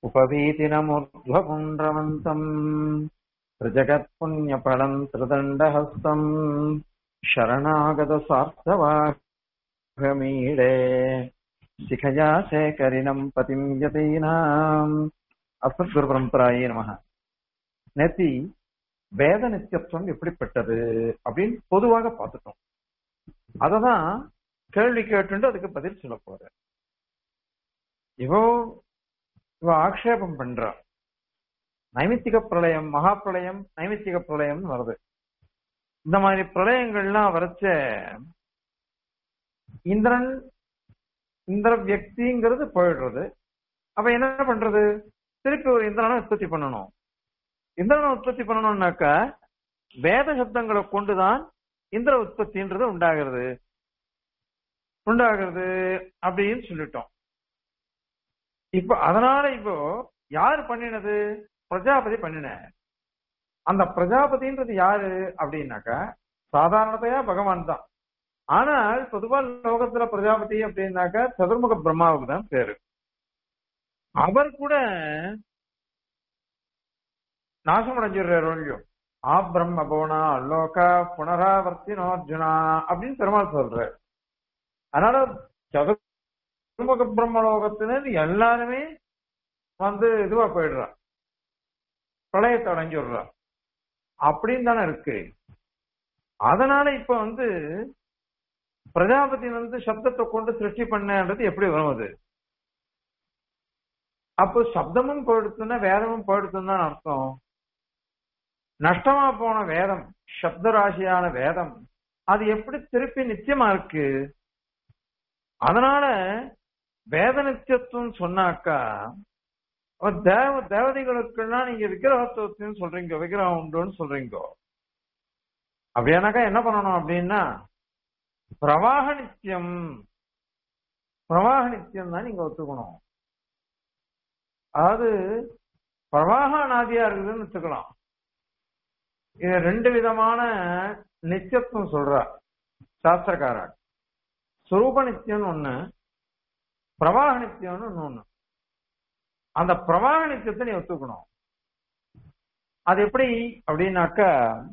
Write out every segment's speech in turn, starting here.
उपवीतिनमूर्ध्वपुण्ड्रवन्तम् प्रजगत्पुण्यफलम् त्रिदण्डहस्तम् शरणागतसार्थवाघमीडे शिखया शेखरिणम् पतिम् यतीनाम् அஸ்மத் பரம்பராயே நமக நேத்தி வேத நித்தியத்துவம் எப்படிப்பட்டது அப்படின்னு பொதுவாக பார்த்துட்டோம் அததான் கேள்வி கேட்டு அதுக்கு பதில் சொல்ல போற இவோ இவ ஆக்ஷேபம் பண்றா நைமித்திக பிரளயம் மகா பிரளயம் நைமித்திக பிரளயம்னு வருது இந்த மாதிரி பிரளயங்கள்லாம் வரைச்ச இந்திரன் இந்திர வியக்திங்கிறது போயிடுறது அப்ப என்ன பண்றது திருப்பி ஒரு இந்திரனை உற்பத்தி பண்ணணும் இந்திரனை உற்பத்தி பண்ணணும்னாக்கா வேத சப்தங்களை கொண்டுதான் இந்திர உற்பத்தின்றது உண்டாகிறது உண்டாகிறது அப்படின்னு சொல்லிட்டோம் இப்ப அதனால இப்போ யாரு பண்ணினது பிரஜாபதி பண்ணின அந்த பிரஜாபதின்றது யாரு அப்படின்னாக்கா சாதாரணத்தையா பகவான் தான் ஆனால் பொதுவா லோகத்துல பிரஜாபதி அப்படின்னாக்கா சதுர்முக பிரம்மாவுக்கு தான் பேரு அவர் கூட நாசம் அடைஞ்சிடுறாரு ஒழியும் ஆ பிரம்ம போனா லோகா புனராவர்த்தினோ அர்ஜுனா அப்படின்னு பெருமாள் சொல்றாரு அதனால சதுர்முக பிரம்மலோகத்தினர் எல்லாருமே வந்து இதுவா போயிடுறா பிரளயத்தை அடைஞ்சிடுறா அப்படின்னு தானே இருக்கு அதனால இப்ப வந்து பிரஜாபதி வந்து சப்தத்தை கொண்டு சிருஷ்டி பண்ணன்றது எப்படி வரும் அது அப்போ சப்தமும் போயிடுத்துன்னா வேதமும் போயிடுத்துன்னு தான் அர்த்தம் நஷ்டமா போன வேதம் சப்த ராசியான வேதம் அது எப்படி திருப்பி நிச்சயமா இருக்கு அதனால வேத நித்தியத்துவம் சொன்னாக்கா தேவ தேவதைகளுக்குலாம் நீங்க விக்கிரகத்துவத்தையும் சொல்றீங்க விக்கிரகம் உண்டுன்னு சொல்றீங்க அப்படியானாக்கா என்ன பண்ணணும் அப்படின்னா பிரவாக நித்தியம் பிரவாக நித்தியம் தான் நீங்க ஒத்துக்கணும் அதாவது பிரவாக அனாதியா இருக்குதுன்னு வச்சுக்கலாம் இது ரெண்டு விதமான நித்தியத்துவம் சொல்றா சாஸ்திரக்காரர் சுரூப நித்தியம்னு ஒண்ணு பிரவாக நித்தியம்னு ஒண்ணு அந்த பிரவாக நித்தியத்தை நீ ஒத்துக்கணும் அது எப்படி அப்படின்னாக்கா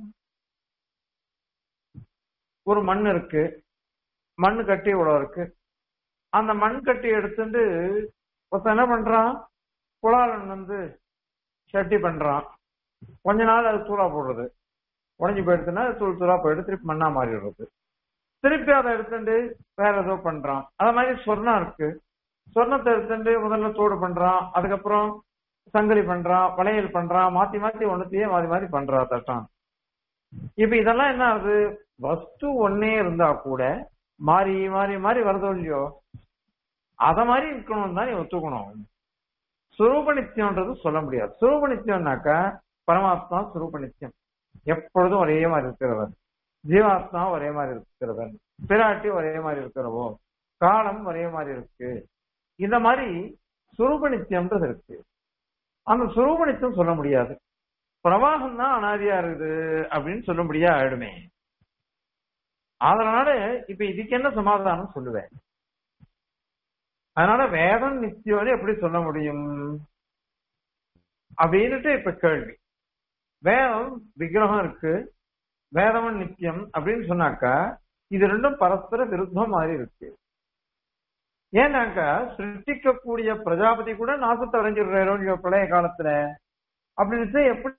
ஒரு மண் இருக்கு மண் கட்டி இவ்வளவு இருக்கு அந்த மண் கட்டி எடுத்துட்டு ஒருத்தன் என்ன பண்றான் குளாலன் வந்து சட்டி பண்றான் கொஞ்ச நாள் அது தூளா போடுறது உடஞ்சி போயிடுச்சுன்னா தூள் தூளா போயிட்டு திருப்பி மண்ணா மாறிடுறது திருப்பி அதை எடுத்துட்டு வேற ஏதோ பண்றான் அத மாதிரி சொர்ணம் இருக்கு சொர்ணத்தை எடுத்துட்டு முதல்ல தோடு பண்றான் அதுக்கப்புறம் சங்கிலி பண்றான் வளையல் பண்றான் மாத்தி மாத்தி ஒண்ணுத்தையே மாத்தி மாத்தி பண்றா தட்டான் இப்ப இதெல்லாம் என்ன ஆகுது வஸ்து ஒன்னே இருந்தா கூட மாறி மாறி மாறி வருதோ இல்லையோ அத மாதிரி இருக்கணும் தான் நீ ஒத்துக்கணும் சுரூப நித்தியம்ன்றது சொல்ல முடியாது சுரூப நித்தியம்னாக்கா பரமாத்மா சுரூப நித்தியம் எப்பொழுதும் ஒரே மாதிரி இருக்கிறவர் ஜீவாத்மா ஒரே மாதிரி இருக்கிறவர் பிராட்டி ஒரே மாதிரி இருக்கிறவோ காலம் ஒரே மாதிரி இருக்கு இந்த மாதிரி சுரூப நித்தியம்ன்றது இருக்கு அந்த சுரூப நித்தியம் சொல்ல முடியாது பிரவாகம் தான் அனாதியா இருக்குது அப்படின்னு சொல்ல முடியா ஆயிடுமே அதனால இப்ப இதுக்கு என்ன சமாதானம் சொல்லுவேன் அதனால வேதம் நித்தியம்னு எப்படி சொல்ல முடியும் அப்படின்னுட்டு இப்ப கேள்வி வேதம் விக்கிரகம் இருக்கு வேதமும் நித்தியம் அப்படின்னு சொன்னாக்கா இது ரெண்டும் பரஸ்பர விருத்தம் மாதிரி இருக்கு ஏன்னாக்கா சிருஷ்டிக்கக்கூடிய பிரஜாபதி கூட நாசத்தை அடைஞ்சிடுறாரோ பழைய காலத்துல அப்படின்னு எப்படி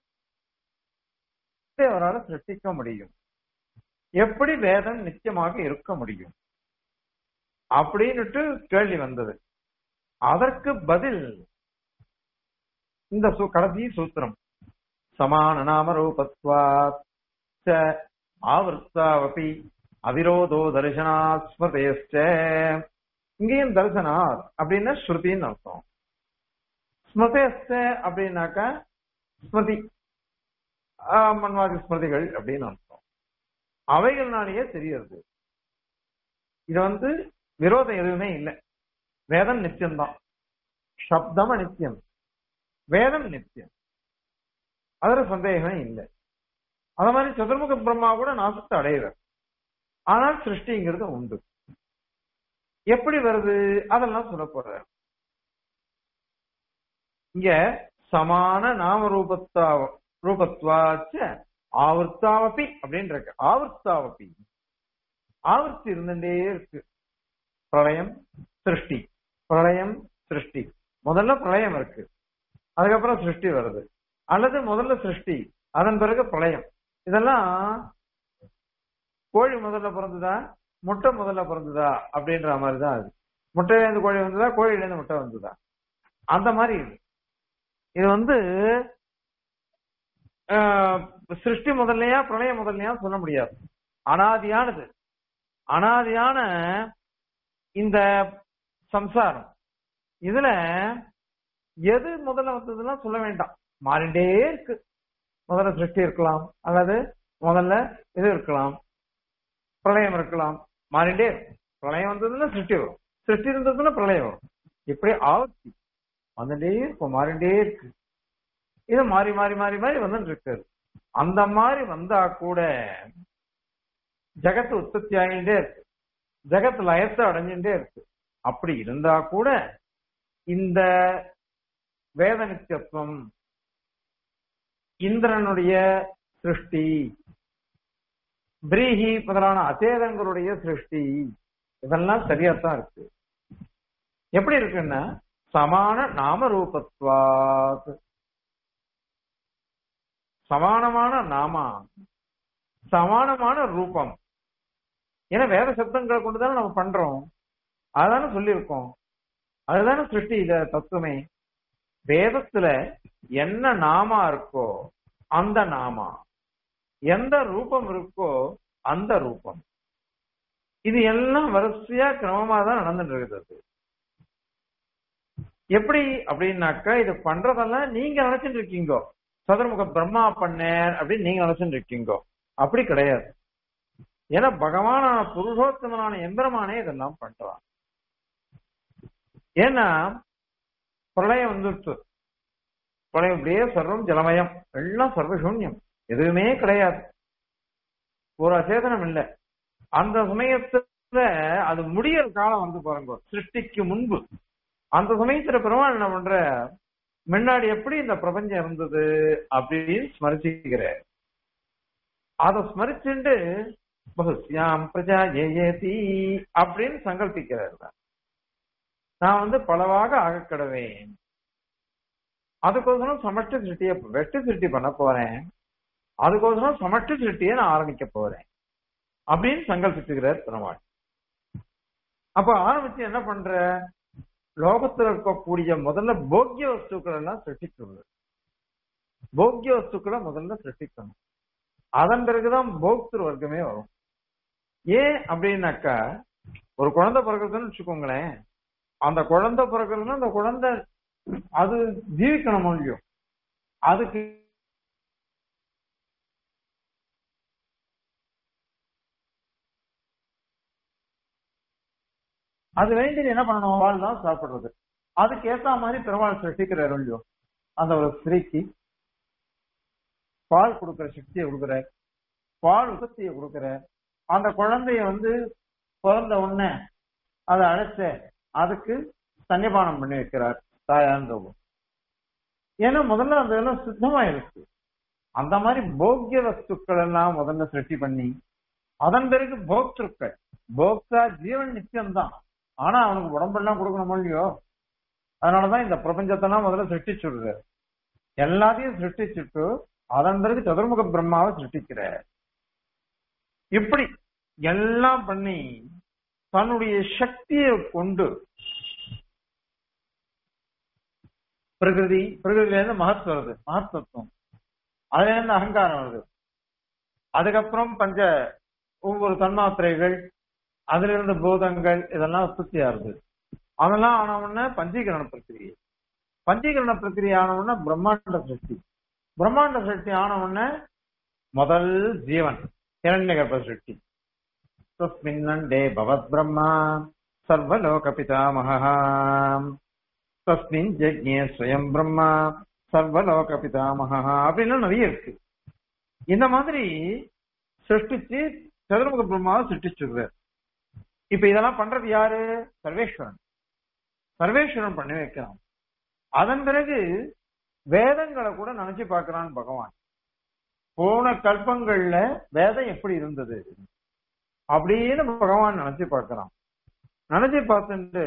அவரால் சிருஷ்டிக்க முடியும் எப்படி வேதம் நிச்சயமாக இருக்க முடியும் அப்படின்னுட்டு கேள்வி வந்தது அதற்கு பதில் இந்த கடைசி சூத்திரம் சமான நாம ரூபத்வாத் ஆவர்த்தாவபி அவிரோதோ தரிசனா ஸ்மதேஷ்ட இங்கேயும் தரிசனார் அப்படின்னா ஸ்ருதின்னு அர்த்தம் ஸ்மதேஷ்ட அப்படின்னாக்கா ஸ்மதி மன்வாதி ஸ்மிருதிகள் அப்படின்னு அர்த்தம் அவைகள்னாலேயே தெரியறது இது வந்து விரோதம் எதுவுமே இல்லை வேதம் நித்தியம்தான் சப்தம் நித்தியம் வேதம் நித்தியம் அதுல சந்தேகமே இல்லை அத மாதிரி சதுர்முக பிரம்மா கூட நாசத்தை அடையிறார் ஆனால் சிருஷ்டிங்கிறது உண்டு எப்படி வருது அதெல்லாம் சொல்ல போற இங்க சமான நாம ரூபத்தா ரூபத்வாச்ச ஆவர்த்தாவப்பி அப்படின்னு இருக்கு ஆவர்த்தாவப்பி ஆவர்த்தி இருந்துட்டே இருக்கு பிரளயம் சிருஷ்டி பிரளயம் சிருஷ்டி முதல்ல பிரளயம் இருக்கு அதுக்கப்புறம் சிருஷ்டி வருது அல்லது முதல்ல சிருஷ்டி அதன் பிறகு பிரளயம் இதெல்லாம் கோழி முதல்ல பிறந்ததா முட்டை முதல்ல பிறந்ததா அப்படின்ற மாதிரி தான் அது முட்டையிலேருந்து கோழி வந்ததா கோழியிலேருந்து முட்டை வந்ததா அந்த மாதிரி இது இது வந்து ஆஹ், சிருஷ்டி முதல்லையா பிரளயம் முதல்லையா சொல்ல முடியாது அனாதியானது அனாதியான இந்த சம்சாரம் இதுல எது முதல்ல வந்ததுன்னா சொல்ல வேண்டாம் மாறிண்டே இருக்கு முதல்ல சிருஷ்டி இருக்கலாம் அல்லது முதல்ல இது இருக்கலாம் பிரளயம் இருக்கலாம் மாறிண்டே இருக்கும் பிரளயம் வந்ததுன்னா சிருஷ்டி வரும் சிருஷ்டி இருந்ததுன்னா பிரளயம் வரும் இப்படி ஆவர்த்தி வந்துட்டே இருக்கும் மாறிண்டே இருக்கு இது மாறி மாறி மாறி மாறி வந்துட்டு இருக்குது அந்த மாதிரி வந்தா கூட ஜகத்து உற்பத்தி ஆகிட்டே இருக்கு ஜகத் லயத்தை அடைஞ்சுட்டே இருக்கு அப்படி இருந்தா கூட இந்த வேத நித்தியத்துவம் இந்திரனுடைய சிருஷ்டி பிரீஹி முதலான அச்சேதங்களுடைய சிருஷ்டி இதெல்லாம் சரியாத்தான் இருக்கு எப்படி இருக்குன்னா சமான நாம ரூபத்வாத் சமானமான நாமா சமானமான ரூபம் ஏன்னா வேத சப்தங்களை கொண்டுதானே நம்ம பண்றோம் அதானே சொல்லியிருக்கோம் அதுதானே சிருஷ்டி இத தத்துவமே வேதத்துல என்ன நாமா இருக்கோ அந்த நாமா எந்த ரூபம் இருக்கோ அந்த ரூபம் இது எல்லாம் வரிசையா கிரமமா தான் நடந்துட்டு இருக்குது எப்படி அப்படின்னாக்கா இது பண்றதெல்லாம் நீங்க நினைச்சிட்டு இருக்கீங்கோ சதுர்முக பிரம்மா பண்ணேன் அப்படின்னு நீங்க நினைச்சிட்டு இருக்கீங்கோ அப்படி கிடையாது ஏன்னா பகவானான புருஷோத்தமனான எந்திரமானே இதெல்லாம் பண்றான் ஏன்னா பிரளயம் வந்துருச்சு பிரளயம் இப்படியே சர்வம் ஜலமயம் எல்லாம் சர்வசூன்யம் எதுவுமே கிடையாது ஒரு அச்சேதனம் இல்லை அந்த சமயத்துல அது முடியற காலம் வந்து பாருங்க சிருஷ்டிக்கு முன்பு அந்த சமயத்துல பெருமாள் என்ன பண்ற முன்னாடி எப்படி இந்த பிரபஞ்சம் இருந்தது அப்படின்னு ஸ்மரிச்சுக்கிற அதை ஸ்மரிச்சுண்டு பகுஸ்யாம் பிரஜா ஏதி அப்படின்னு சங்கல்பிக்கிறார் நான் வந்து பலவாக ஆகக்கடவேன் அதுக்கோசரம் சமஷ்டி சிருஷ்டிய வெட்டு சிருஷ்டி பண்ண போறேன் அதுக்கோசரம் சமஷ்டி சிருஷ்டியை நான் ஆரம்பிக்க போறேன் அப்படின்னு சங்கல்பிச்சுக்கிறார் பெருமாள் அப்ப ஆரம்பிச்சு என்ன பண்ற லோகத்துல இருக்கக்கூடிய முதல்ல போக்கிய வஸ்துக்கள் எல்லாம் சிருஷ்டிச்சுள்ளது போக்கிய வஸ்துக்களை முதல்ல சிருஷ்டிக்கணும் அதன் பிறகுதான் போக்திரு வர்க்கமே வரும் ஏன் அப்படின்னாக்கா ஒரு குழந்தை பிறகுதுன்னு வச்சுக்கோங்களேன் அந்த குழந்தை பிறகுதுன்னா அந்த குழந்தை அது ஜீவிக்கணும் இல்லையோ அதுக்கு அது வேண்டியது என்ன பண்ணணும் பால் தான் சாப்பிடுறது அதுக்கு ஏத்த மாதிரி பெருமாள் சிருஷ்டிக்கிறார் இல்லையோ அந்த ஒரு ஸ்திரீக்கு பால் கொடுக்கிற சக்தியை கொடுக்குற பால் உற்பத்தியை கொடுக்குற அந்த குழந்தைய வந்து பிறந்த உடனே அதை அழைச்ச அதுக்கு தன்னிபானம் பண்ணி வைக்கிறார் தாயான்றவும் ஏன்னா முதல்ல அந்த இதெல்லாம் சுத்தமா இருக்கு அந்த மாதிரி போக்கிய வஸ்துக்கள் எல்லாம் முதல்ல சிருஷ்டி பண்ணி அதன் பிறகு போக்திருக்கள் போக்தா ஜீவன் நித்தியம்தான் ஆனா அவனுக்கு உடம்பெல்லாம் கொடுக்கணும் இல்லையோ அதனாலதான் இந்த பிரபஞ்சத்தெல்லாம் முதல்ல சிருஷ்டிச்சுடுறாரு எல்லாத்தையும் சிருஷ்டிச்சுட்டு அதன் பிறகு சதுர்முக பிரம்மாவை சிருஷ்டிக்கிற இப்படி எல்லாம் பண்ணி தன்னுடைய சக்தியை கொண்டு பிரகிருதி பிரகிருதில இருந்து மகத் வருது மகத்தத்துவம் அதுல இருந்து அகங்காரம் வருது அதுக்கப்புறம் பஞ்ச ஒவ்வொரு தன்மாத்திரைகள் அதுல இருந்து பூதங்கள் இதெல்லாம் உற்பத்தி ஆகுது அதெல்லாம் ஆன உடனே பஞ்சீகரண பிரக்கிரியை பஞ்சீகரண பிரக்கிரியை ஆன உடனே பிரம்மாண்ட சிருஷ்டி பிரம்மாண்ட சிருஷ்டி ஆன உடனே முதல் ஜீவன் இரண்ய கர்ப்ப சிருஷ்டி தஸ்மின்னண்டே பவத் பிரம்மா சர்வலோக பிதாமகः தஸ்மின் ஜக்ஞே ஸ்வயம் பிரம்மா சர்வலோக பிதாமகः அப்படின்னு நிறைய இருக்கு இந்த மாதிரி சிருஷ்டிச்சு சதுர்முக பிரம்மாவை சிருஷ்டிச்சிருக்கார் இப்ப இதெல்லாம் பண்றது யாரு சர்வேஸ்வரன் சர்வேஸ்வரன் பண்ணி வைக்கிறான் அதன் பிறகு வேதங்களை கூட நினைச்சு பார்க்கறான் பகவான் போன கல்பங்கள்ல வேதம் எப்படி இருந்தது அப்படின்னு பகவான் நினைச்சு பார்க்கறான் நினைச்சு பார்த்துட்டு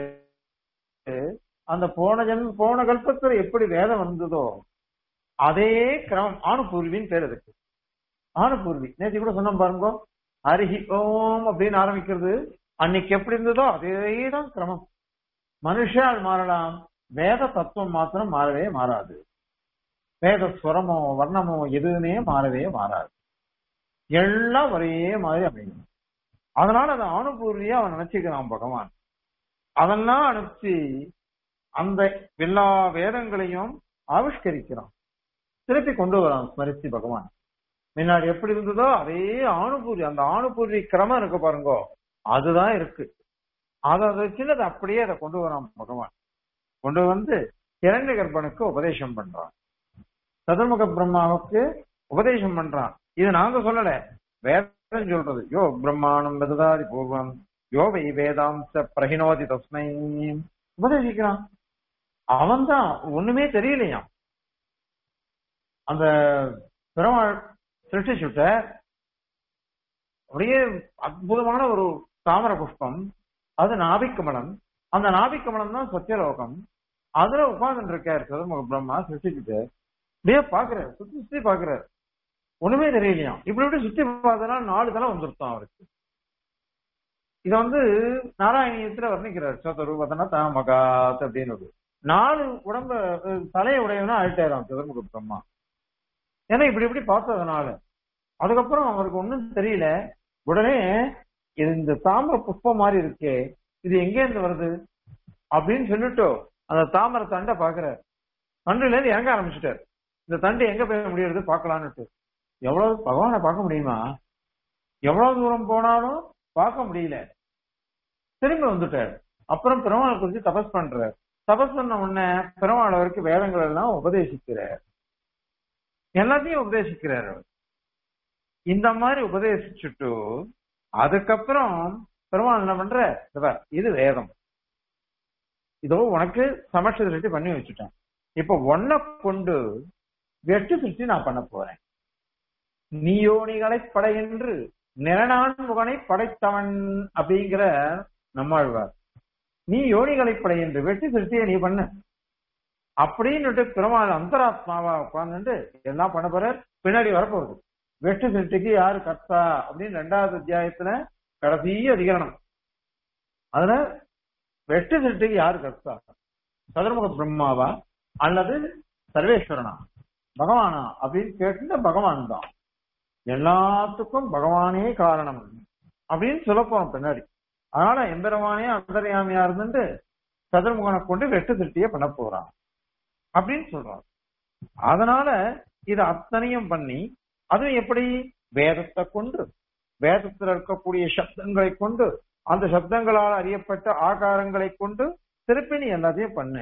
அந்த போன ஜென்ம போன கல்பத்துல எப்படி வேதம் வந்ததோ அதே கிரமம் ஆணுபூர்வின்னு பேர் அதுக்கு ஆணுபூர்வி நேற்று கூட சொன்னோம் பாருங்க அருகி ஓம் அப்படின்னு ஆரம்பிக்கிறது அன்னைக்கு எப்படி இருந்ததோ அதேதான் கிரமம் மனுஷால் மாறலாம் வேத தத்துவம் மாத்திரம் மாறவே மாறாது வேத ஸ்வரமோ வர்ணமோ எதுவுமே மாறவே மாறாது எல்லாம் ஒரே மாதிரி அமையும் அதனால அதை அனுபூர்வியா அவன் நினைச்சுக்கிறான் பகவான் அதெல்லாம் அனுப்பிச்சு அந்த எல்லா வேதங்களையும் ஆவிஷ்கரிக்கிறான் திருப்பி கொண்டு வரான் ஸ்மரிச்சு பகவான் முன்னாடி எப்படி இருந்ததோ அதே ஆணுபூர்வி அந்த ஆணுபூர்வி கிரமம் இருக்கு பாருங்க அதுதான் இருக்கு அதை வச்சு அதை அப்படியே அதை கொண்டு வரான் பகவான் கொண்டு வந்து இரண்டு கர்ப்பனுக்கு உபதேசம் பண்றான் சதுர்முக பிரம்மாவுக்கு உபதேசம் பண்றான் இது நாங்க சொல்லல வேதம் சொல்றது யோ பிரம்மாணம் வெததாதி பூர்வம் யோ வை வேதாம்ச பிரகினோதி தஸ்மை உபதேசிக்கிறான் அவன் தான் ஒண்ணுமே தெரியலையாம் அந்த பெருமாள் சிருஷ்டிச்சுட்ட அப்படியே அற்புதமான ஒரு தாமர புஷ்பம் அது நாபிக்கமலம் அந்த நாபிக்கமலம் தான் சத்தியலோகம் அதுல உட்கார்ந்து இருக்காரு சதுர்முக பிரம்மா சிருஷ்டிச்சுட்டு அப்படியே பாக்குறாரு சுத்தி சுத்தி பாக்குறாரு ஒண்ணுமே தெரியலையாம் இப்படி இப்படி சுத்தி பார்த்தனா நாலு தலை வந்துருத்தான் அவருக்கு இத வந்து நாராயணியத்துல வர்ணிக்கிறார் சதுர்வதன தாமகாத் அப்படின்னு நாலு உடம்ப தலையை உடையவனா ஆயிட்டாராம் சதுர்முக பிரம்மா ஏன்னா இப்படி இப்படி பார்த்ததுனால அதுக்கப்புறம் அவருக்கு ஒண்ணும் தெரியல உடனே இது இந்த தாமரை புஷ்பம் மாதிரி இருக்கே இது எங்க இருந்து வருது அப்படின்னு சொல்லிட்டு அந்த தாமரை தண்டை பாக்குறாரு தண்டுல இருந்து இறங்க ஆரம்பிச்சுட்டாரு இந்த தண்டு எங்க போய் முடியறது பாக்கலான்னுட்டு எவ்வளவு பகவானை பார்க்க முடியுமா எவ்வளவு தூரம் போனாலும் பார்க்க முடியல திரும்பி வந்துட்டாரு அப்புறம் பெருமாளை குறிச்சு தபஸ் பண்றாரு தபஸ் பண்ண உடனே பெருமாள் அவருக்கு வேதங்கள் எல்லாம் உபதேசிக்கிறார் எல்லாத்தையும் உபதேசிக்கிறார் அவர் இந்த மாதிரி உபதேசிச்சுட்டு அதுக்கப்புறம் பெருமாள் என்ன பண்ற இது வேதம் இதோ உனக்கு சமட்ச திருஷ்டி பண்ணி வச்சுட்டேன் இப்ப ஒன்ன கொண்டு வெட்டு திருஷ்டி நான் பண்ண போறேன் நீயோனிகளை படையென்று நிறநான் முகனை படைத்தவன் அப்படிங்கிற நம்மாழ்வார் நீ யோனிகளை படை என்று வெட்டி திருஷ்டியை நீ பண்ண அப்படின்னுட்டு பெருமாள் அந்தராத்மாவா உட்கார்ந்துட்டு எல்லாம் பண்ண போற பின்னாடி வரப்போகுது வெட்டு சிருஷ்டிக்கு யாரு கர்த்தா அப்படின்னு ரெண்டாவது அத்தியாயத்துல கடைசி அதிகரணம் அதுல வெட்டு சிருஷ்டிக்கு யாரு கர்த்தா சதுர்முக பிரம்மாவா அல்லது சர்வேஸ்வரனா பகவானா அப்படின்னு கேட்டு பகவான் தான் எல்லாத்துக்கும் பகவானே காரணம் அப்படின்னு சொல்ல போறோம் பின்னாடி அதனால எம்பெருமானே அந்தர்யாமியா இருந்துட்டு சதுர்முகனை கொண்டு வெட்டு திருட்டிய பண்ண போறான் அப்படின்னு சொல்றான் அதனால இது அத்தனையும் பண்ணி அதுவும் எப்படி வேதத்தை கொண்டு வேதத்தில் இருக்கக்கூடிய சப்தங்களை கொண்டு அந்த சப்தங்களால் அறியப்பட்ட ஆகாரங்களை கொண்டு திருப்பி நீ எல்லாத்தையும் பண்ணு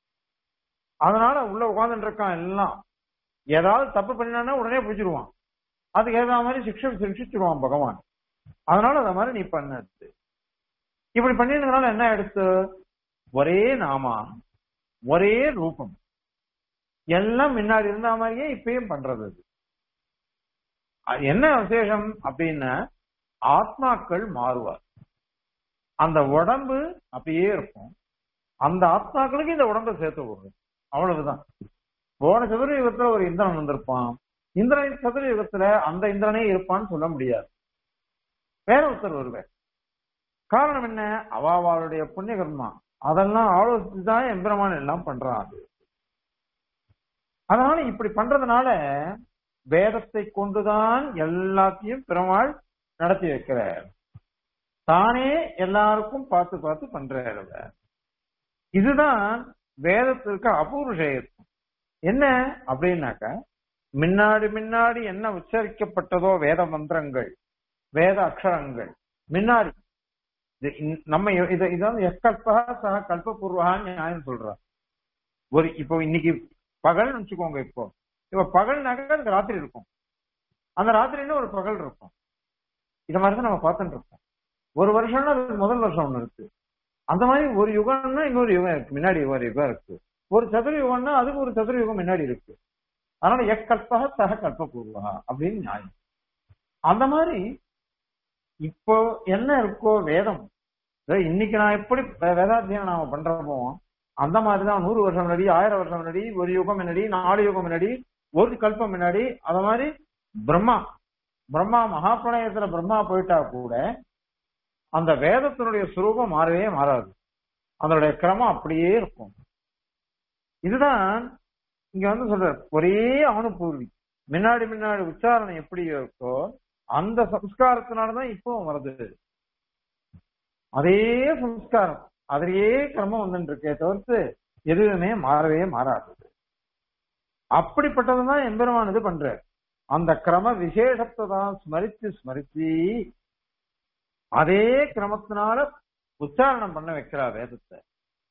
அதனால உள்ள உட்கார்ந்துட்டு இருக்கான் எல்லாம் ஏதாவது தப்பு பண்ணினானா உடனே பிடிச்சிருவான் அதுக்கு ஏதாவது மாதிரி சிக்ஷை சிக்ஷிச்சிருவான் பகவான் அதனால அத மாதிரி நீ பண்ணது இப்படி பண்ணினதுனால என்ன எடுத்து ஒரே நாமா ஒரே ரூபம் எல்லாம் முன்னாடி இருந்த மாதிரியே இப்பயும் பண்றது அது அது என்ன விசேஷம் அப்படின்னா ஆத்மாக்கள் மாறுவார் அந்த உடம்பு அப்படியே இருக்கும் அந்த ஆத்மாக்களுக்கு இந்த உடம்பை சேர்த்து விடுறது அவ்வளவுதான் போன சதுர யுகத்துல ஒரு இந்திரன் வந்திருப்பான் இந்திரன் சதுர யுகத்துல அந்த இந்திரனே இருப்பான்னு சொல்ல முடியாது வேற ஒருத்தர் வருவார் காரணம் என்ன அவாவாளுடைய புண்ணிய கர்மா அதெல்லாம் ஆலோசித்து தான் எம்பிரமான் எல்லாம் பண்றான் அது அதனால இப்படி பண்றதுனால வேதத்தை கொண்டுதான் எல்லாத்தையும் பெருமாள் நடத்தி வைக்கிறார் தானே எல்லாருக்கும் பார்த்து பார்த்து பண்றாரு அவர். இதுதான் வேதத்திற்கு அபூர்வம் என்ன அப்படின்னாக்க முன்னாடி முன்னாடி என்ன உச்சரிக்கப்பட்டதோ வேத மந்திரங்கள் வேத அக்ஷரங்கள் முன்னாடி இது இந்- நம்ம இ- இத இத வந்து எக்கல்பா சக கல்பபூர்வகான்னு நியாயம் சொல்றார் ஒரு இப்போ இன்னைக்கு பகல்னு வச்சுக்கோங்க இப்போ இப்ப பகல்னாக்க அதுக்கு ராத்திரி இருக்கும் அந்த ராத்திரின்னு ஒரு பகல் இருக்கும் இத மாதிரி தான் நம்ம பார்த்துட்டு இருக்கோம் ஒரு வருஷம்னா அது முதல் வருஷம் ஒண்ணு இருக்கு அந்த மாதிரி ஒரு யுகம்னா இன்னொரு யுகம் இருக்கு முன்னாடி ஒரு யுகம் இருக்கு ஒரு சதுரயுகம்னா அதுக்கு ஒரு சதுரயுகம் முன்னாடி இருக்கு அதனால எக்கல்பக சக கல்பபூர்வா அப்படின்னு நியாயம் அந்த மாதிரி இப்போ என்ன இருக்கோ வேதம் அதாவது இன்னைக்கு நான் எப்படி வே- வேதாத்தியனம் நாம பண்றோமோ அந்த மாதிரிதான் நூறு வருஷம் முன்னாடி ஆயிரம் வருஷம் முன்னாடி ஒரு யுகம் முன்னாடி நாலு யுகம் முன்னாடி ஒரு கல்பம் முன்னாடி அத மாதிரி பிரம்மா பிரம்மா மகாபிரளயத்துல பிரம்மா போயிட்டா கூட அந்த வேதத்தினுடைய சுரூபம் மாறவே மாறாது அதனுடைய கிரமம் அப்படியே இருக்கும் இதுதான் இங்க வந்து சொல்ற ஒரே அணுபூர்வி முன்னாடி முன்னாடி உச்சாரணை எப்படி இருக்கோ அந்த சம்ஸ்காரத்தினாலதான் இப்பவும் வருது அதே சம்ஸ்காரம் அதிலேயே கிரமம் வந்துட்டு இருக்கே தவிர்த்து எதுவுமே மாறவே மாறாது அப்படிப்பட்டதுதான் எம்பெருமான் இது பண்ற அந்த கிரம விசேஷத்தை தான் ஸ்மரித்து ஸ்மரித்து அதே கிரமத்தினால உச்சாரணம் பண்ண வைக்கிறா வேதத்தை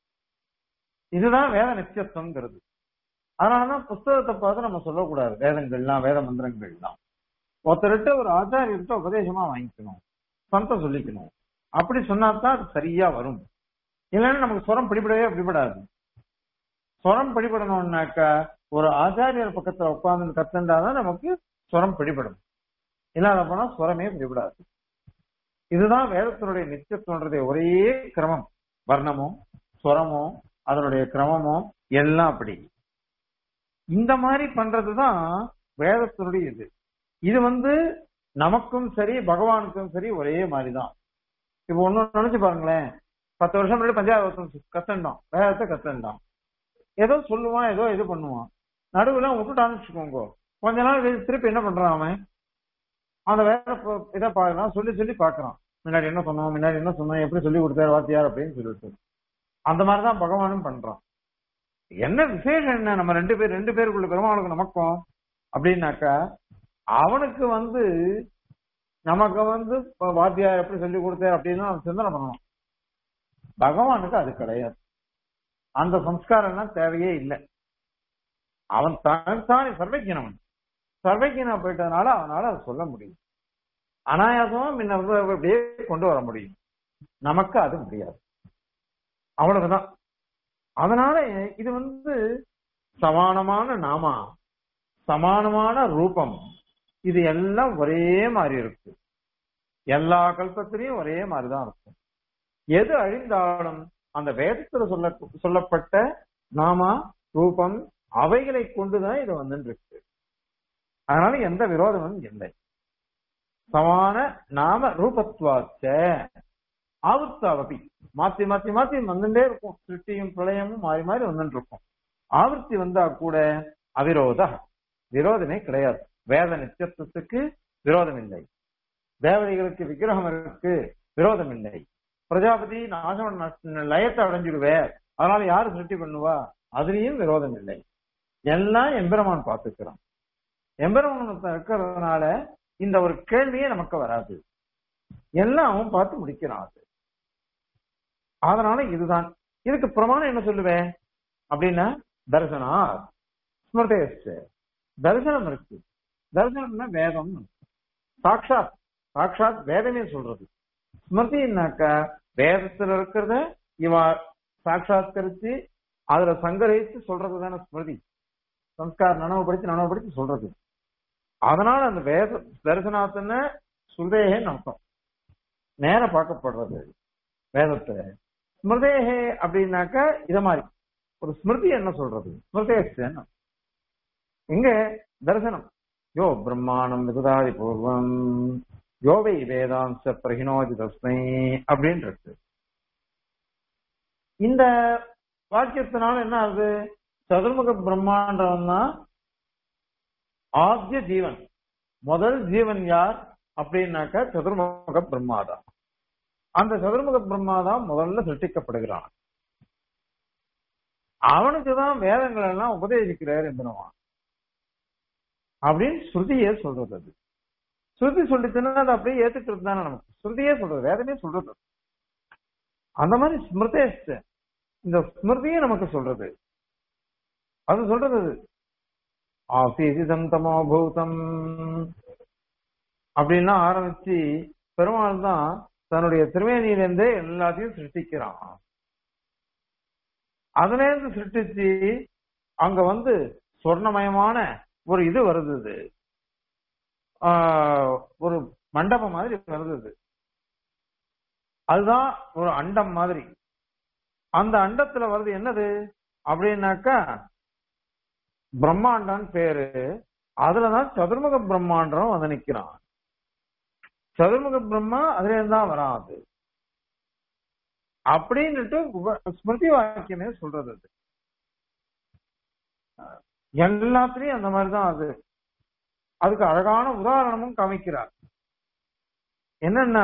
இதுதான் வேத நித்தியத்துவங்கிறது அதனாலதான் புஸ்தகத்தை பார்த்து நம்ம சொல்லக்கூடாது வேதங்கள்லாம் வேத மந்திரங்கள்லாம் ஒருத்தர்கிட்ட ஒரு ஆச்சாரியர்கிட்ட உபதேசமா வாங்கிக்கணும் சொந்த சொல்லிக்கணும் அப்படி சொன்னாதான் அது சரியா வரும் இல்லைன்னா நமக்கு சுரம் பிடிபடவே பிடிபடாது சுரம் பிடிபடணும்னாக்கா ஒரு ஆச்சாரியர் பக்கத்துல உட்கார்ந்து கத்துண்டாதான் நமக்கு சுரம் பிடிபடும் இல்லாத போனா சுரமே பிடிபடாது இதுதான் வேதத்தினுடைய நித்தியத்துவன்றதே ஒரே கிரமம் வர்ணமோ சுரமோ அதனுடைய கிரமமோ எல்லாம் அப்படி இந்த மாதிரி பண்றதுதான் வேதத்தினுடைய இது இது வந்து நமக்கும் சரி பகவானுக்கும் சரி ஒரே மாதிரிதான் இப்ப ஒண்ணு நினைச்சு பாருங்களேன் பத்து வருஷம் முன்னாடி பஞ்சாயத்து கத்தண்டோம் வேதத்தை கத்தண்டோம் ஏதோ சொல்லுவான் ஏதோ இது பண்ணுவான் நடுவுல விட்டுட்டான்னு வச்சுக்கோங்க கொஞ்ச நாள் கழிச்சு திருப்பி என்ன பண்றான் அவன் அந்த வேற ப- இதை பார்க்கலாம் சொல்லி சொல்லி பார்க்கறான் முன்னாடி என்ன சொன்னோம் முன்னாடி என்ன சொன்னோம் எப்படி சொல்லி கொடுத்தாரு வாத்தியார் அப்படின்னு சொல்லிட்டு அந்த மாதிரிதான் பகவானும் பண்றான் என்ன விசேஷம் என்ன நம்ம ரெண்டு பேர் ரெண்டு பேருக்குள்ள பெருமாளுக்கு நமக்கும் அப்படின்னாக்கா அவனுக்கு வந்து நமக்கு வந்து இப்ப வாத்தியார் எப்படி சொல்லி கொடுத்தார் அப்படின்னு அவன் சிந்தனை பண்ணணும் பகவானுக்கு அது கிடையாது அந்த சம்ஸ்காரம்லாம் தேவையே இல்லை அவன் தான் சர்வஜனவன் சர்வஜனா போயிட்டதுனால அவனால அதை சொல்ல முடியும் அனாயாசமா முன்ன வந்து அப்படியே கொண்டு வர முடியும் நமக்கு அது முடியாது அவ்வளவுதான் அதனால இது வந்து சமானமான நாமா சமானமான ரூபம் இது எல்லாம் ஒரே மாதிரி இருக்கு எல்லா கல்பத்திலையும் ஒரே மாதிரிதான் இருக்கும் எது அழிந்தாலும் அந்த வேதத்துல சொல்ல சொல்லப்பட்ட நாமா ரூபம் அவைகளை கொண்டுதான் இது வந்து இருக்கு அதனால எந்த விரோதமும் இல்லை சமான நாம ரூபத்வாச்ச ஆவர்த்தாவபி மாத்தி மாத்தி மாத்தி வந்துட்டே இருக்கும் சிருஷ்டியும் பிரளயமும் மாறி மாறி வந்துட்டு இருக்கும் ஆவர்த்தி வந்தா கூட அவிரோத விரோதமே கிடையாது வேத நித்தியத்துவத்துக்கு விரோதம் இல்லை தேவதைகளுக்கு விக்கிரகம் இருக்கு விரோதம் இல்லை பிரஜாபதி நாசவன் லயத்தை அடைஞ்சிடுவேன் அதனால யாரு சிருஷ்டி பண்ணுவா அதுலயும் விரோதம் இல்லை எல்லாம் எம்பெருமான் பார்த்துக்கிறான் எம்பெருமான் இருக்கிறதுனால இந்த ஒரு கேள்வியே நமக்கு வராது எல்லாம் அவன் பார்த்து முடிக்கிறான் அது அதனால இதுதான் இதுக்கு பிரமாணம் என்ன சொல்லுவேன் அப்படின்னா தரிசனா ஸ்மிருதேஷ்ட தரிசனம் இருக்கு தரிசனம்னா வேதம் சாட்சாத் சாட்சாத் வேதமே சொல்றது ஸ்மிருதினாக்கா வேதத்துல இருக்கிறத இவ சாட்சாத்கரிச்சு அதுல சங்கரிச்சு சொல்றது தானே ஸ்மிருதி சம்ஸ்கார் நனவுபடுத்தி நனவுபடுத்தி சொல்றது அதனால அந்த வேத தரிசனாத்தின சுதேகன்னு அர்த்தம் நேர பார்க்கப்படுறது வேதத்துல ஸ்மிருதேகே அப்படின்னாக்கா இத மாதிரி ஒரு ஸ்மிருதி என்ன சொல்றது ஸ்மிருதேஷ்டன்னு இங்க தரிசனம் யோ பிரம்மாணம் விததாதி பூர்வம் யோவை வேதாம்ச பிரகினோதி தஸ்மை அப்படின்னு இருக்கு இந்த வாக்கியத்தினால என்ன ஆகுது சதுர்முக பிரம்மாண்டவன் தான் ஆத்திய ஜீவன் முதல் ஜீவன் யார் அப்படின்னாக்கா சதுர்முக பிரம்மாதான் அந்த சதுர்முக பிரம்மாதான் முதல்ல சிருஷ்டிக்கப்படுகிறான் அவனுக்கு தான் வேதங்கள் எல்லாம் உபதேசிக்கிறார் என்பனவான் அப்படின்னு ஸ்ருதியே சொல்றது அது ஸ்ருதி சொல்லிச்சுன்னா அது அப்படியே ஏத்துக்கிறது தானே நமக்கு ஸ்ருதியே சொல்றது வேதமே சொல்றது அந்த மாதிரி ஸ்மிருதேஷ்ட இந்த ஸ்மிருதியே நமக்கு சொல்றது அது சொல்றது அது ஆசீசிதம் தமோ பூதம் அப்படின்லாம் ஆரம்பிச்சு பெருமாள் தான் தன்னுடைய திருவேணியிலிருந்தே எல்லாத்தையும் சிருஷ்டிக்கிறான் அதுல இருந்து சிருஷ்டிச்சு அங்க வந்து சொர்ணமயமான ஒரு இது வருது இது. ஆஹ், ஒரு மண்டபம் மாதிரி வருது இது. அதுதான் ஒரு அண்டம் மாதிரி அந்த அண்டத்துல வருது என்னது அப்படின்னாக்கா பிரம்மாண்டம்னு பேரு அதுலதான் சதுர்முக பிரம்மாண்டம் வந்து நிக்கிறான் சதுர்முக பிரம்மா அதுல இருந்தா வராது அப்படின்னுட்டு உப- ஸ்மிருதி வாக்கியமே சொல்றது அது எல்லாத்துலயும் அந்த மாதிரிதான் அது அதுக்கு அழகான உதாரணமும் காமிக்கிறார் என்னன்னா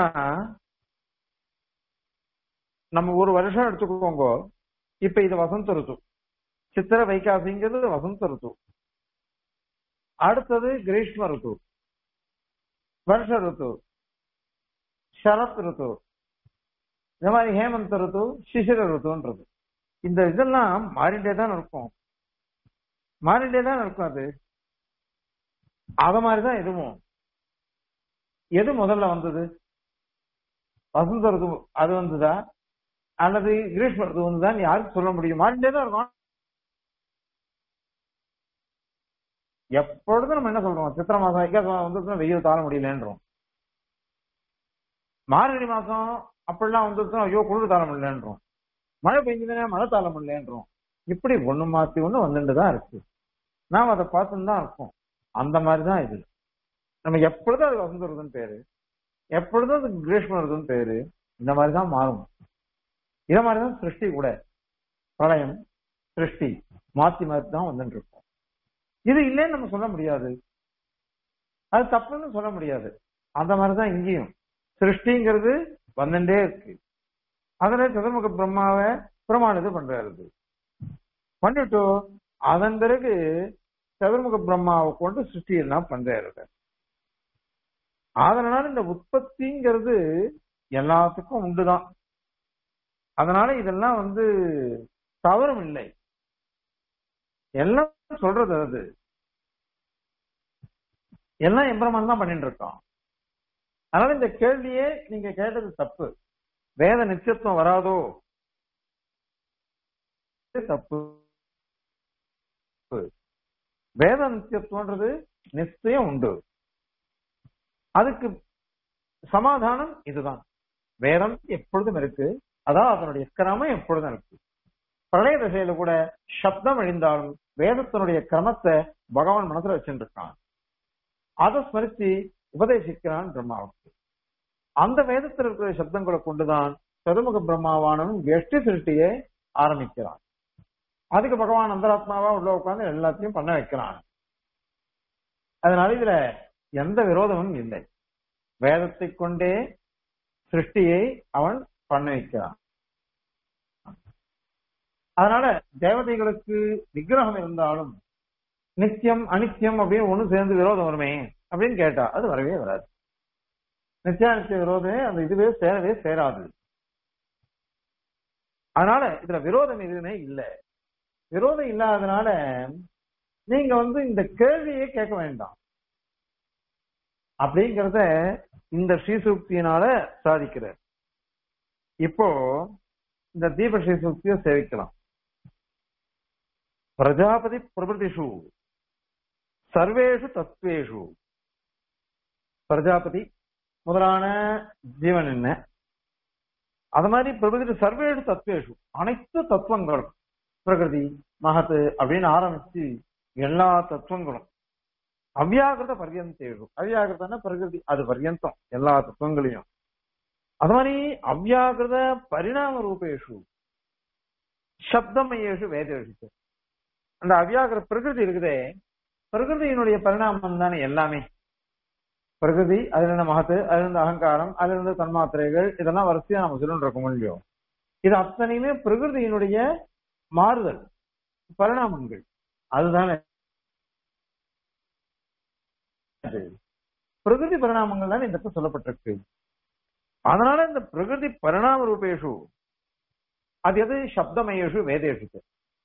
நம்ம ஒரு வருஷம் எடுத்துக்கோங்க இப்ப இது வசந்த ருத்து சித்திர வைகாசிங்கிறது வசந்த ருத்து அடுத்தது கிரீஷ்ம ருத்து வருஷ ருத்து சரத் ருத்து இந்த மாதிரி ஹேமந்த ருத்து சிசிர ருத்துன்றது இந்த இதெல்லாம் மாறிட்டே தான் இருக்கும் மாறிட்டே தான் இருக்கும் அது அத மாதிரிதான் இதுவும் எது முதல்ல வந்தது வசந்த ருத்து அது வந்ததா அல்லது கிரீஷ்ம ருத்து வந்ததான்னு யாருக்கு சொல்ல முடியும் மாறிட்டே தான் இருக்கும் எப்பொழுதும் நம்ம என்ன சொல்றோம் சித்திர மாசம் வைகாச மாசம் வந்துச்சுன்னா வெயில் தாழ முடியலன்றோம் மார்கழி மாசம் அப்படிலாம் வந்துச்சுன்னா ஐயோ குளிர் தாழ முடியலன்றோம் மழை பெஞ்சதுன்னா மழை தாழ முடியலன்றோம் இப்படி ஒண்ணு மாத்தி ஒண்ணு வந்துட்டு தான் இருக்கு நாம் அதை பார்த்துன்னு தான் இருக்கோம் அந்த மாதிரி தான் இது நம்ம எப்பொழுதும் அது வசந்த ருதுன்னு பேரு எப்பொழுதும் அது கிரீஷ்ம ருதுன்னு பேரு இந்த மாதிரி தான் மாறும் இத மாதிரி தான் சிருஷ்டி கூட பிரளயம் சிருஷ்டி மாத்தி மாத்தி தான் வந்துட்டு இருக்கும் இது இல்லைன்னு நம்ம சொல்ல முடியாது அது தப்புன்னு சொல்ல முடியாது அந்த மாதிரிதான் இங்கேயும் சிருஷ்டிங்கிறது வந்துட்டே இருக்கு அதுல சதுர்முக பிரம்மாவை பிரமாணிது பண்றாரு பண்ணிட்டு அதன் பிறகு சதுர்முக பிரம்மாவை கொண்டு சிருஷ்டி எல்லாம் பண்றாரு அதனால இந்த உற்பத்திங்கிறது எல்லாத்துக்கும் உண்டுதான் அதனால இதெல்லாம் வந்து தவறும் இல்லை எல்லாம் சொல்றது அது எல்லாம் எம்பிரமான் தான் பண்ணிட்டு இருக்கோம் அதனால இந்த கேள்வியே நீங்க கேட்டது தப்பு வேத நிச்சயத்துவம் வராதோ இது தப்பு வேத நிச்சயத்துவன்றது நிச்சயம் உண்டு அதுக்கு சமாதானம் இதுதான் வேதம் எப்பொழுதும் இருக்கு அதான் அதனுடைய கிரமம் எப்பொழுதும் இருக்கு பிரளய திசையில கூட சப்தம் அழிந்தாலும் வேதத்தினுடைய கிரமத்தை பகவான் மனசுல வச்சுட்டு இருக்கான் அதை ஸ்மரித்து உபதேசிக்கிறான் பிரம்மாவுக்கு அந்த வேதத்தில் இருக்கிற சப்தங்களை கொண்டுதான் சதுமுக பிரம்மாவானவன் எஷ்டி சிருஷ்டியை ஆரம்பிக்கிறான் அதுக்கு பகவான் அந்தராத்மாவா உள்ள உட்கார்ந்து எல்லாத்தையும் பண்ண வைக்கிறான் அதனால இதுல எந்த விரோதமும் இல்லை வேதத்தை கொண்டே சிருஷ்டியை அவன் பண்ண வைக்கிறான் அதனால தேவதைகளுக்கு விக்கிரகம் இருந்தாலும் நித்தியம் அனித்தியம் அப்படின்னு ஒண்ணு சேர்ந்து விரோதம் வருமே அப்படின்னு கேட்டா அது வரவே வராது நித்தியானித்திய விரோதமே அந்த இதுவே சேரவே சேராது அதனால இதுல விரோதம் எதுவுமே இல்லை விரோதம் இல்லாதனால நீங்க வந்து இந்த கேள்வியே கேட்க வேண்டாம் அப்படிங்கறத இந்த ஸ்ரீசூக்தியினால சாதிக்கிறார் இப்போ இந்த தீப ஸ்ரீசூக்தியை சேவிக்கலாம் பிரஜாபதி பிரபதிஷு சர்வேஷு தத்துவேஷு பிரஜாபதி முதலான ஜீவன் என்ன அது மாதிரி பிரபதி சர்வேஷு தத்துவேஷு அனைத்து தத்துவங்களும் பிரகிருதி மகத்து அப்படின்னு ஆரம்பிச்சு எல்லா தத்துவங்களும் அவ்யாகிருத பர்யந்தேஷு அவ்யாகிருதம்னா பிரகிருதி அது பர்யந்தம் எல்லா தத்துவங்களையும் அது மாதிரி அவ்யாகிருத பரிணாம ரூபேஷு சப்தமயேஷு வேதேஷு அந்த அவ்யாகிர பிரகிருதி இருக்குதே பிரகிருதியினுடைய பரிணாமம் தானே எல்லாமே பிரகிருதி அதுல இருந்த மகத்து அதுல இருந்த அகங்காரம் அதுல இருந்த தன்மாத்திரைகள் இதெல்லாம் வரிசையா நம்ம சொல்லிட்டு இருக்கோம் இல்லையோ இது அத்தனையுமே பிரகிருதியினுடைய மாறுதல் பரிணாமங்கள் அதுதானே பிரகிருதி பரிணாமங்கள் தான் இந்த இடத்துல சொல்லப்பட்டிருக்கு அதனால இந்த பிரகிருதி பரிணாம ரூபேஷு அது எது சப்தமயேஷு வேதேஷு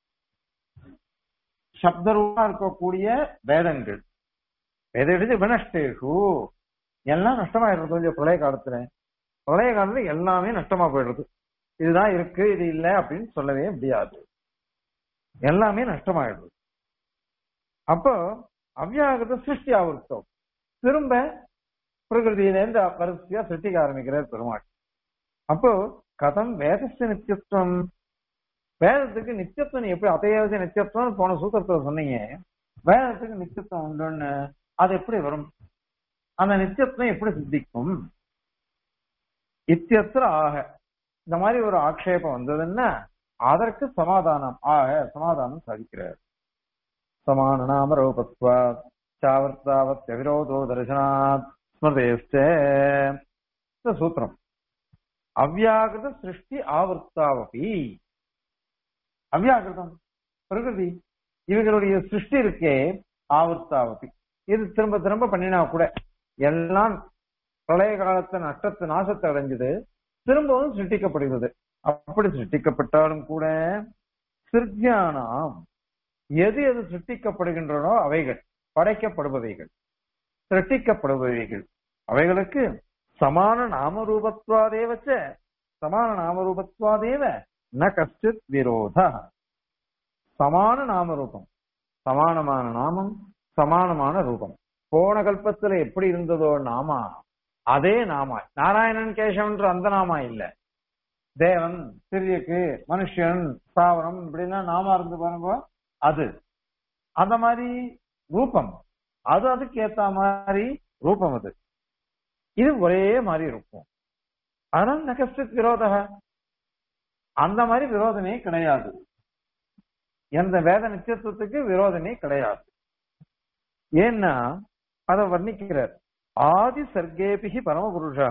சப்தரூபா இருக்கக்கூடிய வேதங்கள் வேதேஷு வினஷ்டேஷு எல்லாம் நஷ்டமாயிடுறது கொஞ்சம் பிரளய காலத்துல பிரளய காலத்துல எல்லாமே நஷ்டமா போயிடுறது இதுதான் இருக்கு இது இல்லை அப்படின்னு சொல்லவே முடியாது எல்லாமே நஷ்டமாயிடுது அப்போ அவ்யாகிருத சிருஷ்டி ஆவர்த்தம் திரும்ப பிரகிருதியிலேருந்து வரிசையா சிருஷ்டிக்க ஆரம்பிக்கிறார் பெருமாள் அப்போ கதம் வேதஸ்ய நித்தியத்துவம் வேதத்துக்கு நித்தியத்துவம் எப்படி அதையாவது நித்தியத்துவம் போன சூத்திரத்துல சொன்னீங்க வேதத்துக்கு நித்தியத்துவம் உண்டுன்னு அது எப்படி வரும் அந்த நித்தியத்துவம் எப்படி சித்திக்கும் இத்தியத்துல ஆக இந்த மாதிரி ஒரு ஆக்ஷேபம் வந்ததுன்னா அதற்கு சமாதானம் ஆக சமாதானம் சாதிக்கிறார் சமான நாம ரூபத்வா சாவர்த்தாவத் விரோதோ தரிசனாத் ஸ்மிருதேஷ்ட இந்த சூத்திரம் அவ்யாகிருத சிருஷ்டி ஆவர்த்தாவபி அவ்யாகிருதம் பிரகிருதி இவங்களுடைய சிருஷ்டி இருக்கே ஆவர்த்தாவபி இது திரும்ப திரும்ப பண்ணினா கூட எல்லாம் பிரளய காலத்து நஷ்டத்து நாசத்தை அடைஞ்சது திரும்பவும் சிருஷ்டிக்கப்படுகிறது அப்படி சிருஷ்டிக்கப்பட்டாலும் கூட சிற்ஞானம் எது எது சிருஷ்டிக்கப்படுகின்றனோ அவைகள் படைக்கப்படுபவைகள் சிருஷ்டிக்கப்படுபவைகள் அவைகளுக்கு சமான நாமரூபத்வாதேவச்ச சமான நாமரூபத்வாதேவ ந கஷ்டித் விரோத சமான நாமரூபம் சமானமான நாமம் சமானமான ரூபம் போன கல்பத்துல எப்படி இருந்ததோ நாமா அதே நாமா நாராயணன் கேசவன்ற அந்த நாமா இல்ல தேவன் சிறியக்கு மனுஷன் ஸ்தாவரம் இப்படின்னா நாமா இருந்து பாருங்க அது அந்த மாதிரி ரூபம் அது அதுக்கு ஏத்த மாதிரி ரூபம் அது இது ஒரே மாதிரி இருக்கும் அதனால நகஸ்டித் விரோத அந்த மாதிரி விரோதமே கிடையாது எந்த வேத நிச்சயத்துவத்துக்கு விரோதமே கிடையாது ஏன்னா அதை வர்ணிக்கிறார் ஆதி சர்க்கேபிகி பரமபுருஷா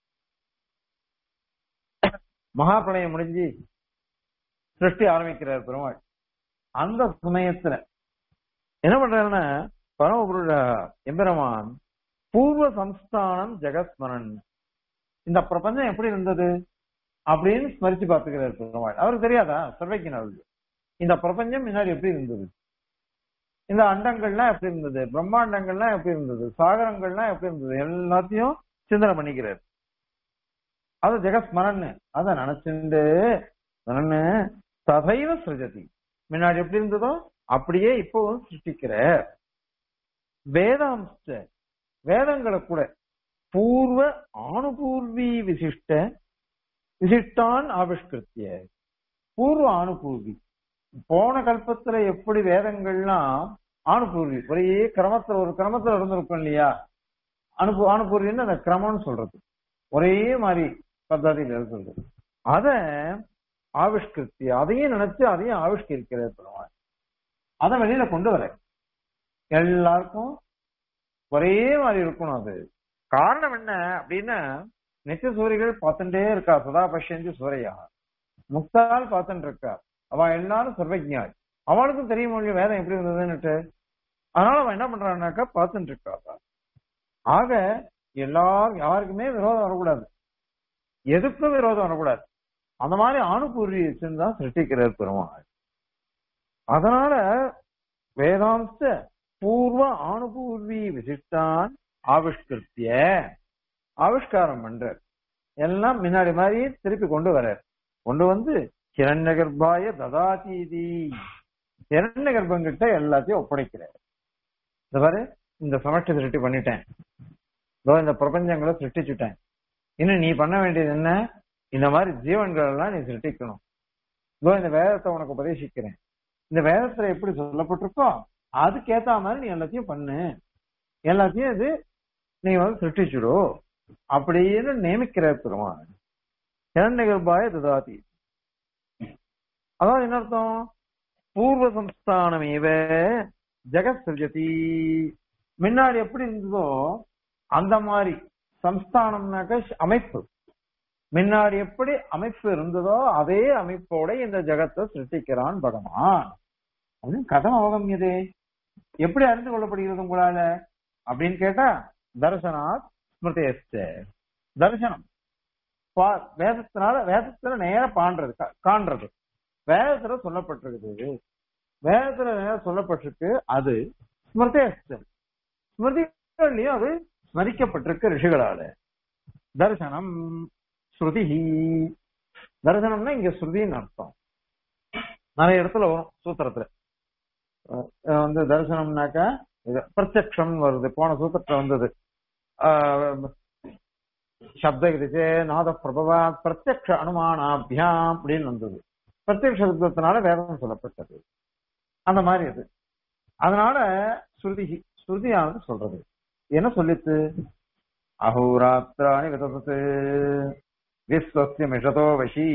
மகாபிரளயம் முடிஞ்சு சிருஷ்டி ஆரம்பிக்கிறார் பெருமாள் அந்த சமயத்துல என்ன பண்றாருன்னா பரமபுருஷா எம்பெருமான் பூர்வ சம்ஸ்தானம் ஜெகஸ்மரன் இந்த பிரபஞ்சம் எப்படி இருந்தது அப்படின்னு ஸ்மரிச்சு பார்த்துக்கிறார் பெருமாள் அவருக்கு தெரியாதா சர்வைக்கின் அவருக்கு இந்த பிரபஞ்சம் முன்னாடி எப்படி இருந்தது இந்த அண்டங்கள்லாம் எப்படி இருந்தது பிரம்மாண்டங்கள்லாம் எப்படி இருந்தது சாகரங்கள்லாம் எப்படி இருந்தது எல்லாத்தையும் சிந்தனை பண்ணிக்கிறார் அது ஜெகஸ்மரன் அத நினைச்சுண்டு நினைன்னு ததைவ சிருஜதி முன்னாடி எப்படி இருந்ததோ அப்படியே இப்பவும் சிருஷ்டிக்கிற வேதாம்ச வேதங்களை கூட பூர்வ ஆணுபூர்வி விசிஷ்ட விசிஷ்டான் ஆவிஷ்கிருத்திய பூர்வ ஆணுபூர்வி போன கல்பத்துல எப்படி வேதங்கள்லாம் ஆணுபூர்வி ஒரே கிரமத்துல ஒரு கிரமத்துல இருந்திருக்கும் இல்லையா அனுப்பு ஆணுபூர்வின்னு அந்த கிரமம்னு சொல்றது ஒரே மாதிரி பద్ధதியில் இருக்கிறது அத ஆவிஷ்கிருத்தி அதையும் நினைச்சு அதையும் ஆவிஷ்கரிக்கிறது பெருமாள் அதை வெளியில கொண்டு வர எல்லாருக்கும் ஒரே மாதிரி இருக்கணும் அது காரணம் என்ன அப்படின்னா நித்திய சூரிகள் பார்த்துட்டே இருக்கா சதா பஷ்யந்தி சூரையா முக்தால் பார்த்துட்டு இருக்கா அவ எல்லாரும் சர்வஜாய் அவளுக்கும் தெரிய முடியும் வேதம் எப்படி இருந்ததுன்னுட்டு அதனால அவன் என்ன பண்றான்னாக்கா பார்த்துட்டு இருக்கா ஆக எல்லாரும் யாருக்குமே விரோதம் வரக்கூடாது எதுக்கும் விரோதம் வரக்கூடாது அந்த மாதிரி ஆணுபூர்வி தான் சிருஷ்டிக்கிறார் பெருமாள் அதனால வேதாம்ச பூர்வ ஆணுபூர்வி விசிஷ்டான் ஆவிஷ்கிருத்திய ஆவிஷ்காரம் பண்றார் எல்லாம் முன்னாடி மாதிரி திருப்பி கொண்டு வர்றார் கொண்டு வந்து கிரண்ய கர்ப்பாய ததாதீதி கிரண்ய கர்ப்பங்கிட்ட எல்லாத்தையும் ஒப்படைக்கிறார் இந்த பாரு இந்த சமஷ்டி சிருஷ்டி பண்ணிட்டேன் இதோ இந்த பிரபஞ்சங்களை சிருஷ்டிச்சுட்டேன் இன்னும் நீ பண்ண வேண்டியது என்ன இந்த மாதிரி ஜீவன்கள் எல்லாம் நீ சிருஷ்டிக்கணும் இதோ இந்த வேதத்தை உனக்கு உபதேசிக்கிறேன் இந்த வேதத்துல எப்படி சொல்லப்பட்டிருக்கோ அதுக்கேத்த மாதிரி நீ எல்லாத்தையும் பண்ணு எல்லாத்தையும் இது நீ வந்து சிருஷ்டிச்சுடு அப்படின்னு நியமிக்கிற பெருமான் இரண்டகர்பாய ததாதி அதாவது என்ன அர்த்தம் பூர்வ சம்ஸ்தானமேவ ஜெகத் சிருஜதி முன்னாடி எப்படி இருந்ததோ அந்த மாதிரி சம்ஸ்தானம்னாக்க அமைப்பு முன்னாடி எப்படி அமைப்பு இருந்ததோ அதே அமைப்போட இந்த ஜெகத்தை சிருஷ்டிக்கிறான் பகவான் அப்படின்னு கதம் அவகமியதே எப்படி அறிந்து கொள்ளப்படுகிறது உங்களால அப்படின்னு கேட்டா தர்சனாத் ஸ்மிருதேஸ்ட தர்சனம் வேதத்தினால வேதத்துல நேர பாண்றது காண்றது வேதத்துல சொல்லப்பட்டிருக்குது வேதத்துல நேரம் சொல்லப்பட்டிருக்கு அது ஸ்மிருதேஸ்ட ஸ்மிருதிகள்லயும் அது ஸ்மரிக்கப்பட்டிருக்கு ரிஷிகளால தர்சனம் ஸ்ருதி தரிசனம்னா இங்க ஸ்ருதின்னு அர்த்தம் நிறைய இடத்துல வரும் சூத்திரத்துல அஹ் வந்து தரிசனம்னாக்கா இது பிரத்யக்ஷம் வருது போன சூத்திரத்துல வந்தது ஆஹ் சப்த கிருச்சே நாத பிரபவா பிரத்யக்ஷ அனுமானாபியாம் அப்படின்னு வந்தது பிரத்யக்ஷ சப்தத்தினால வேதம் சொல்லப்பட்டது அந்த மாதிரி அது அதனால ஸ்ருதி ஸ்ருதியானது சொல்றது என்ன சொல்லித்து அஹோராத்திராணி விதத்து விஸ்வசிய மிஷதோ வசி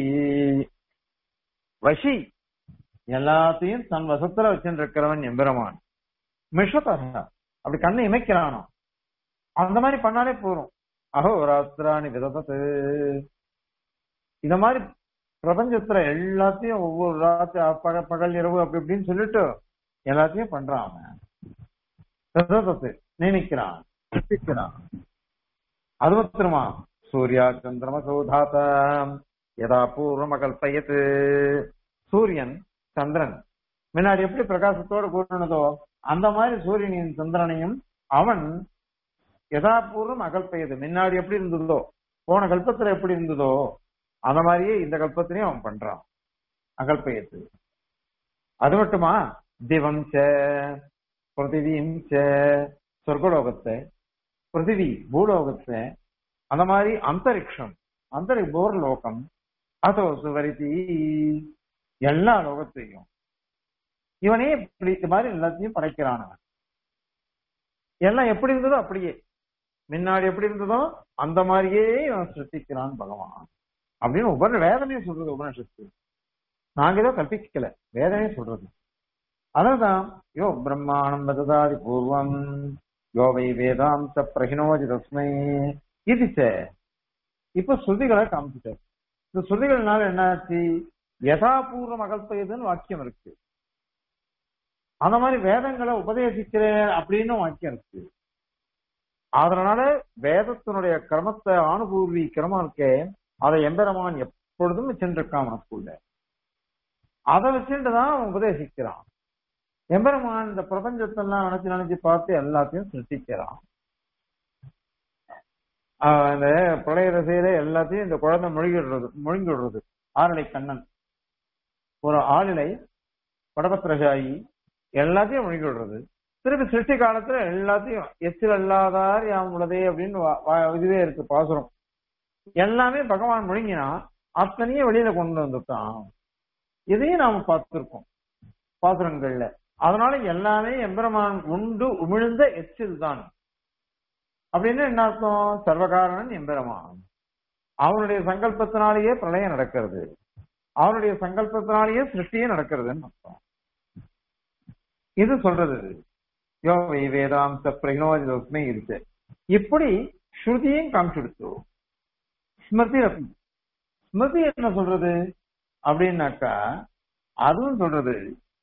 வசி எல்லாத்தையும் தன் வசத்துல வச்சுருக்கிறவன் எம்பெருமான் மிஷதக அப்படி கண்ணை இமைக்கிறானோ அந்த மாதிரி பண்ணாலே போறோம் அஹோராத்திராணி விதத்து இந்த மாதிரி பிரபஞ்சத்துல எல்லாத்தையும் ஒவ்வொரு ராத்திரி பகல் பகல் இரவு அப்படி இப்படின்னு சொல்லிட்டு எல்லாத்தையும் பண்றான் அவன் விதத்து நியமிக்கிறான் சிருஷ்டிக்கிறான் அது மாத்திரமா சூர்யா சந்திரம சௌதாத யதா பூர்வம் அகல்பயத்து சூரியன் சந்திரன் முன்னாடி எப்படி பிரகாசத்தோடு கூறினதோ அந்த மாதிரி சூரியனின் சந்திரனையும் அவன் யதாபூர்வம் அகல்பயது முன்னாடி எப்படி இருந்ததோ போன கல்பத்துல எப்படி இருந்ததோ அந்த மாதிரியே இந்த கல்பத்திலையும் அவன் பண்றான் அகல்பயத்து அது மட்டுமா திவம் ச பிருத்திவியும் ச சொர்க்கலோகத்தை பிருத்திவி பூலோகத்தை அந்த மாதிரி அந்தரிக்ஷம் அந்தரி போர் லோகம் அதோ சுவரிதி எல்லா லோகத்தையும் இவனே இப்படி இந்த மாதிரி எல்லாத்தையும் படைக்கிறான் அவன் எல்லாம் எப்படி இருந்ததோ அப்படியே முன்னாடி எப்படி இருந்ததோ அந்த மாதிரியே இவன் சிருஷ்டிக்கிறான் பகவான் அப்படின்னு உபர வேதனையே சொல்றது உபனிஷத்து நாங்க ஏதோ கற்பிக்கல வேதனையே சொல்றது அதான் யோ பிரம்மாணம் வததாதி பூர்வம் யோ வை வேதாந்த பிரகினோஜி தஸ்மை இது இப்ப ஸ்ருதிகளை காமிச்சிட்டார் இந்த ஸ்ருதிகள்னால என்னாச்சு யதாபூர்வம் அகல்பயதுன்னு வாக்கியம் இருக்கு அந்த மாதிரி வேதங்களை உபதேசிக்கிறேன் அப்படின்னு வாக்கியம் இருக்கு அதனால வேதத்தினுடைய கிரமத்தை ஆணுபூர்வி கிரமம் இருக்கே அதை எம்பெருமான் எப்பொழுதும் வச்சுருக்கான் மனசுக்குள்ள அதை வச்சுட்டு தான் அவன் உபதேசிக்கிறான் எம்பெருமான் இந்த பிரபஞ்சத்தெல்லாம் நினைச்சு நினைச்சு பார்த்து எல்லாத்தையும் சிருஷ்டிக்கிறான் இந்த பிரளய ரசையில எல்லாத்தையும் இந்த குழந்தை மொழிகிடுறது மொழிங்கிடுறது ஆரலை கண்ணன் ஒரு ஆளிலை படபத்திரசாயி எல்லாத்தையும் மொழிகிடுறது திருப்பி சிருஷ்டி காலத்துல எல்லாத்தையும் எச்சில் அல்லாதார் யாம் உள்ளதே அப்படின்னு இதுவே இருக்கு பாசுரம் எல்லாமே பகவான் முழுங்கினா அத்தனையும் வெளியில கொண்டு வந்துட்டான் இதையும் நாம பார்த்திருக்கோம் பாசுரங்கள்ல அதனால எல்லாமே எம்பெருமான் உண்டு உமிழ்ந்த எச்சில் தான் அப்படின்னு என்ன அர்த்தம் சர்வகாரணன் எம்பெருமான் அவனுடைய சங்கல்பத்தினாலேயே பிரளயம் நடக்கிறது அவனுடைய சங்கல்பத்தினாலேயே சிருஷ்டியே நடக்கிறதுன்னு அர்த்தம் இது சொல்றது யோ வை வேதாந்த பிரயோஜனமே இருக்கு இப்படி ஸ்ருதியும் காமிச்சுடுத்து ஸ்மிருதி அப்படி ஸ்மிருதி என்ன சொல்றது அப்படின்னாக்கா அதுவும் சொல்றது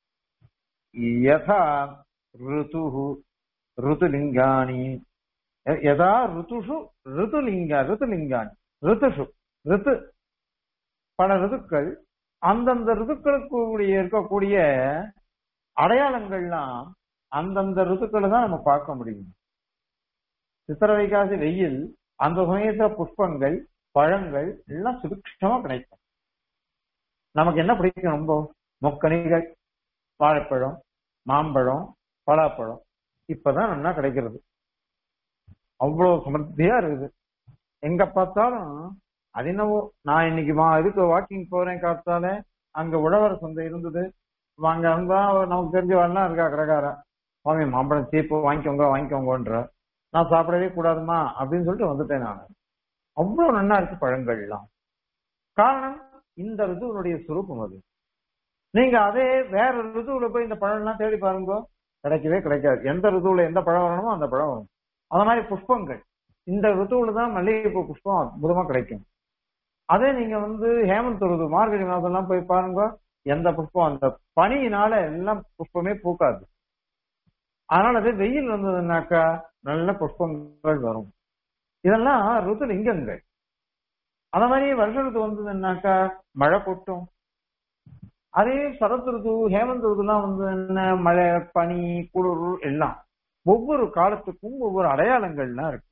யதா ருது ருதுலிங்காணி யதா ருத்துஷு ருதுலிங்கா ருதுலிங்காணி ருத்துஷு ருத்து பல ருதுக்கள் அந்தந்த ருதுக்களுக்கு இருக்கக்கூடிய அடையாளங்கள்லாம் அந்தந்த ருத்துக்களை தான் நம்ம பார்க்க முடியும் சித்திர வைகாசி வெயில் அந்த சமயத்துல புஷ்பங்கள் பழங்கள் எல்லாம் சுபிக்ஷமா கிடைக்கும் நமக்கு என்ன பிடிக்கும் ரொம்ப முக்கணிகள் வாழைப்பழம் மாம்பழம் பலாப்பழம் இப்பதான் நல்லா கிடைக்கிறது அவ்வளவு சமர்த்தியா இருக்குது எங்க பார்த்தாலும் அது என்னவோ நான் இன்னைக்கு மா இதுக்கு வாக்கிங் போறேன் காத்தால அங்க உழவர் சந்தை இருந்தது வாங்க இருந்தா நமக்கு தெரிஞ்சவாள்லாம் இருக்கா கடைக்காரன் சுவாமி மாம்பழம் சீப்பு வாங்கிக்கோங்க வாங்கிக்கோங்கன்ற நான் சாப்பிடவே கூடாதுமா அப்படின்னு சொல்லிட்டு வந்துட்டேன் நான் அவ்வளவு நன்னா இருக்கு பழங்கள்லாம் காரணம் இந்த ருதுவனுடைய சுரூபம் அது நீங்க அதே வேற ருதுவுல போய் இந்த பழம்லாம் தேடி பாருங்க கிடைக்கவே கிடைக்காது எந்த ருதுவுல எந்த பழம் வரணுமோ அந்த பழம் வரும் அந்த மாதிரி புஷ்பங்கள் இந்த ருதுவுல தான் மல்லிகைப்பூ புஷ்பம் அற்புதமா கிடைக்கும் அதே நீங்க வந்து ஹேமந்த் ருது மார்கழி மாதம் எல்லாம் போய் பாருங்க எந்த புஷ்பம் அந்த பனியினால எல்லாம் புஷ்பமே பூக்காது அதனால அது வெயில் வந்ததுன்னாக்கா நல்ல புஷ்பங்கள் வரும் இதெல்லாம் ருது லிங்கங்கள் அந்த மாதிரி வருஷ ருது வந்ததுன்னாக்கா மழை கொட்டும் அதே சரத் ருது ஹேமந்த் ருதுலாம் வந்து என்ன மழை பனி குளிர் எல்லாம் ஒவ்வொரு காலத்துக்கும் ஒவ்வொரு அடையாளங்கள்லாம் இருக்கு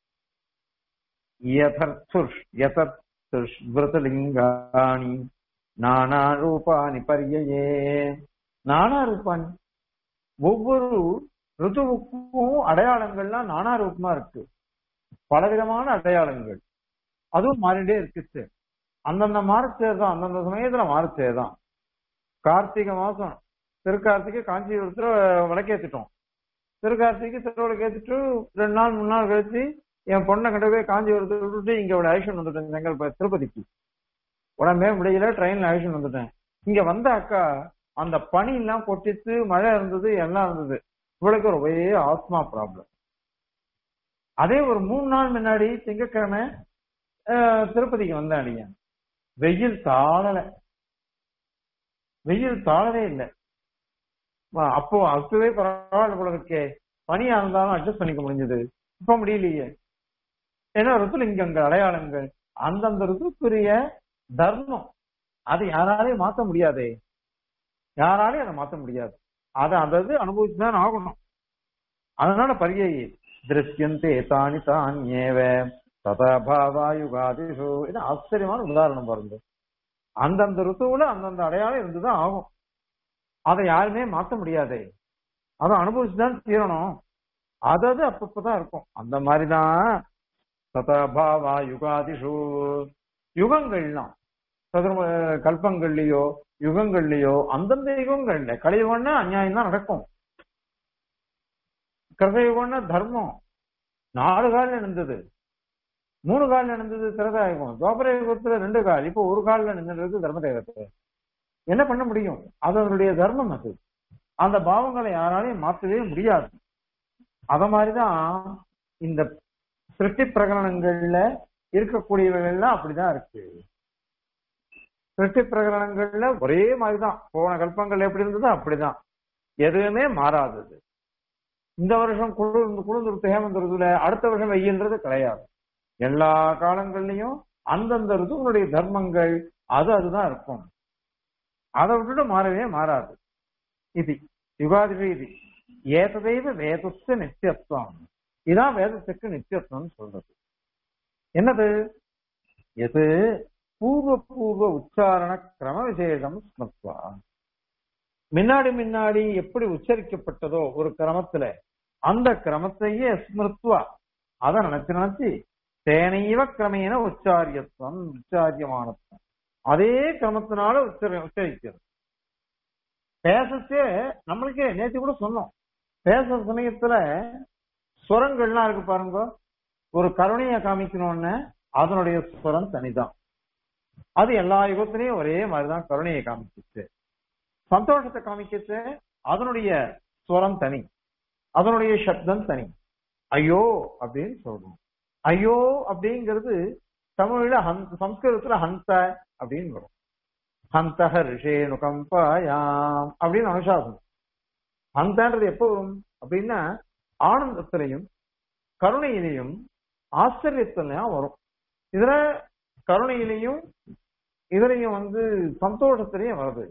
யதர்த்துஷ் யதர்த்துஷ் விரதலிங்காணி நானா ரூபானி பரியையே நானா ரூபானி ஒவ்வொரு ருத்துவுக்கும் அடையாளங்கள்லாம் நானா ரூபமா இருக்கு பலவிதமான அடையாளங்கள் அதுவும் மாறிட்டே இருக்குது அந்தந்த மாறுச்சேர் தான் அந்தந்த சமயத்துல மாறுச்சேர் தான் கார்த்திகை மாசம் திருக்கார்த்திகை காஞ்சிபுரத்துல விளக்கேத்திட்டோம் திருக்கார்த்திகை திருவிளக்கு ஏத்திட்டு ரெண்டு நாள் மூணு நாள் கழிச்சு என் பொண்ணை கிட்ட போய் காஞ்சிபுரத்தை விட்டுட்டு இங்க ஒரு அழைச்சிட்டு வந்துட்டேன் செங்கல் திருப்பதிக்கு உடம்பே முடியல ட்ரெயின்ல அழைச்சிட்டு வந்துட்டேன் இங்க வந்த அக்கா அந்த பனி எல்லாம் கொட்டித்து மழை இருந்தது எல்லாம் இருந்தது இவளுக்கு ஒரே ஆஸ்மா ப்ராப்ளம் அதே ஒரு மூணு நாள் முன்னாடி திங்கட்கிழமை அஹ், திருப்பதிக்கு வந்தேன் அடிங்க வெயில் தாழல வெயில் தாழவே இல்லை வா- அப்போ அப்பவே பரவாயில்ல போல இருக்கே பனியா இருந்தாலும் அட்ஜஸ்ட் பண்ணிக்க முடிஞ்சது இப்ப முடியலையே ஏன்னா ருத்துலிங்கங்கள் அடையாளங்கள் அந்தந்த ருத்துக்குரிய தர்மம் அதை யாராலையும் மாத்த முடியாதே யாராலையும் அதை மாத்த முடியாது அதை அதாவது அனுபவிச்சுதான் ஆகணும் அதனால பரியை திருஷ்யந்தே தானி தானியேவ ததாபாவா யுகாதிஷு இது ஆச்சரியமான உதாரணம் பாருங்க அந்தந்த ருத்துவுல அந்தந்த அடையாளம் இருந்துதான் ஆகும் அதை யாருமே மாத்த முடியாதே அதை அனுபவிச்சுதான் தீரணும் அதது அப்பப்பதான் இருக்கும் அந்த மாதிரிதான் ததாபாவா யுகாதிஷு யுகங்கள்லாம் சதுர கல்பங்கள்லயோ யுகங்கள்லயோ அந்தந்த யுகங்கள்ல கலியுகம்னா அநியாயம் தான் நடக்கும் கிருதயுகம்னா தர்மம் நாலு காலில் இருந்தது மூணு காலில் இருந்தது திரதாயுகம் துவாபர யுகத்துல ரெண்டு கால் இப்போ ஒரு காலில் நின்றுருக்கு தர்மதேகத்தை என்ன பண்ண முடியும் அது அதனுடைய தர்மம் அது அந்த பாவங்களை யாராலையும் மாற்றவே முடியாது அத மாதிரிதான் இந்த சிருஷ்டி பிரகரணங்கள்ல இருக்கக்கூடியவைகள்லாம் அப்படிதான் இருக்கு சிருஷ்டி பிரகரணங்கள்ல ஒரே மாதிரிதான் போன கல்பங்கள் எப்படி இருந்ததோ அப்படிதான் எதுவுமே மாறாதது இந்த வருஷம் குளிர் குளிர்ந்து ஹேமந்த ருதுல அடுத்த வருஷம் வெயில்ன்றது கிடையாது எல்லா காலங்கள்லயும் அந்தந்த ருதுவனுடைய தர்மங்கள் அது அதுதான் இருக்கும் அதை விட்டுட்டு மாறவே மாறாது இது யுகாதிபதி இது ஏததைவ வேதத்து நித்தியத்துவம் இதான் வேதத்துக்கு நித்தியத்துவம் சொல்றது என்னது எது பூர்வ பூர்வ உச்சாரண கிரம விசேஷம் ஸ்மத்வா முன்னாடி முன்னாடி எப்படி உச்சரிக்கப்பட்டதோ ஒரு கிரமத்துல அந்த கிரமத்தையே ஸ்மிருத்வா அதை நினைச்சு நினைச்சு தேனைவ கிரமேன உச்சாரியத்துவம் உச்சாரியமானத்துவம் அதே கிரமத்தினால உச்சரி உச்சரிக்கிறது பேசச்சே நம்மளுக்கே நேற்று கூட சொன்னோம் பேசுற சமயத்துல சுரங்கள்லாம் இருக்கு பாருங்க ஒரு கருணையை காமிக்கணும்னு அதனுடைய சுரம் தனிதான் அது எல்லா யுகத்திலையும் ஒரே மாதிரிதான் கருணையை காமிச்சிச்சு சந்தோஷத்தை காமிக்கிச்சு அதனுடைய சுரம் தனி அதனுடைய சப்தம் தனி ஐயோ அப்படின்னு சொல்றோம் ஐயோ அப்படிங்கிறது தமிழ்ல ஹந்த சம்ஸ்கிருதத்துல ஹந்த அப்படின்னு வரும் ஹந்தஹ ரிஷேனு கம்பாயாம் அப்படின்னு அனுசாசனம் ஹந்தன்றது எப்போ வரும் அப்படின்னா ஆனந்தத்திலையும் கருணையிலையும் ஆச்சரியத்திலையும் வரும் இதுல கருணையிலையும் இதுலயும் வந்து சந்தோஷத்திலையும் வருது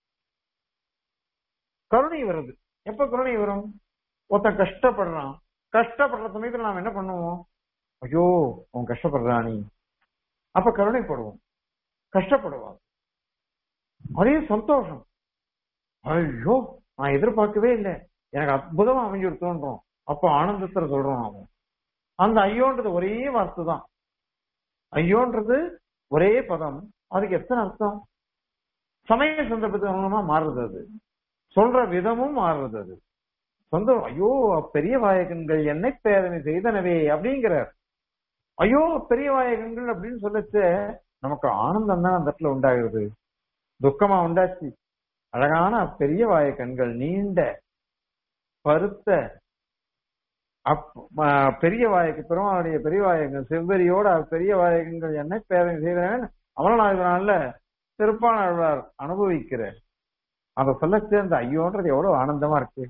கருணை வருது எப்ப கருணை வரும் ஒருத்தன் கஷ்டப்படுறான் கஷ்டப்படுற சமயத்துல நாம் என்ன பண்ணுவோம் ஐயோ அவன் கஷ்டப்படுறானி அப்ப கருணைப்படுவோம் கஷ்டப்படுவான் அதே சந்தோஷம் ஐயோ நான் எதிர்பார்க்கவே இல்லை எனக்கு அற்புதமா அமைஞ்சு தோன்றோம் அப்ப ஆனந்தத்துல சொல்றோம் அவன் அந்த ஐயோன்றது ஒரே வார்த்தை தான் ஐயோன்றது ஒரே பதம் அதுக்கு எத்தனை அர்த்தம் சமய சந்தர்ப்பத்துக்கு அனுகுணமா மாறுறது அது சொல்ற விதமும் மாறுறது அது சொந்த ஐயோ பெரிய வாயகங்கள் என்னை பேதனை செய்தனவே அப்படிங்கிறார் ஐயோ பெரிய வாயகங்கள் அப்படின்னு சொல்லச்சு நமக்கு ஆனந்தம் தான் அந்த இடத்துல உண்டாகிறது துக்கமா உண்டாச்சு அழகான பெரிய வாய கண்கள் நீண்ட பருத்த அப் ம- பெரிய வாயக்கு பெருமாளுடைய பெரிய வாயகங்கள் செவ்வரியோட பெரிய வாயகங்கள் என்ன பேதனை செய்தனவேன் அமலநாயகனால திருப்பாணாழ்வார் அனுபவிக்கிற அதை சொல்ல சேர்ந்த ஐயோன்றது எவ்வளவு ஆனந்தமா இருக்கு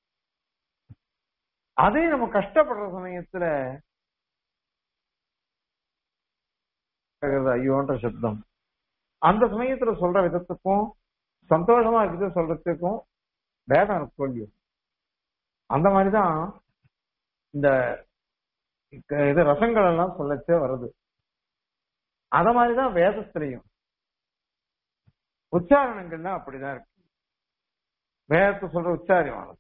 அதே நம்ம கஷ்டப்படுற சமயத்துல கேக்குறது ஐயோன்ற சப்தம் அந்த சமயத்துல சொல்ற விதத்துக்கும் சந்தோஷமா இருக்கிறது சொல்றதுக்கும் வேதம் இருக்கு சொல்லியும் அந்த மாதிரிதான் இந்த க- இது ரசங்கள் எல்லாம் சொல்லச்சே வருது அத மாதிரிதான் வேதத்திலையும் உச்சாரணங்கள்லாம் அப்படிதான் இருக்கு வேதத்தை சொல்ற உச்சாரியமானது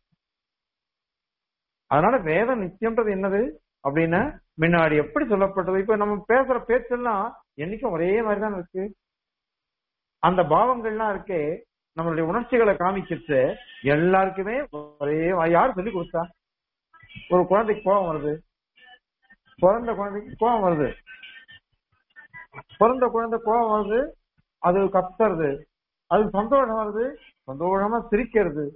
அதனால வேதம் நித்தியம்ன்றது என்னது அப்படின்னா முன்னாடி எப்படி சொல்லப்பட்டது இப்ப நம்ம பேசுற பேச்செல்லாம் என்னைக்கும் ஒரே மாதிரி தான் இருக்கு அந்த பாவங்கள்லாம் இருக்கே நம்மளுடைய உணர்ச்சிகளை காமிக்கிச்சு எல்லாருக்குமே ஒரே யார் சொல்லி கொடுத்தா ஒரு குழந்தைக்கு கோபம் வருது பிறந்த குழந்தைக்கு கோபம் வருது பிறந்த குழந்தை கோபம் வருது அது கத்துறது அது சந்தோஷம் வருது சந்தோஷமா சிரிக்கிறது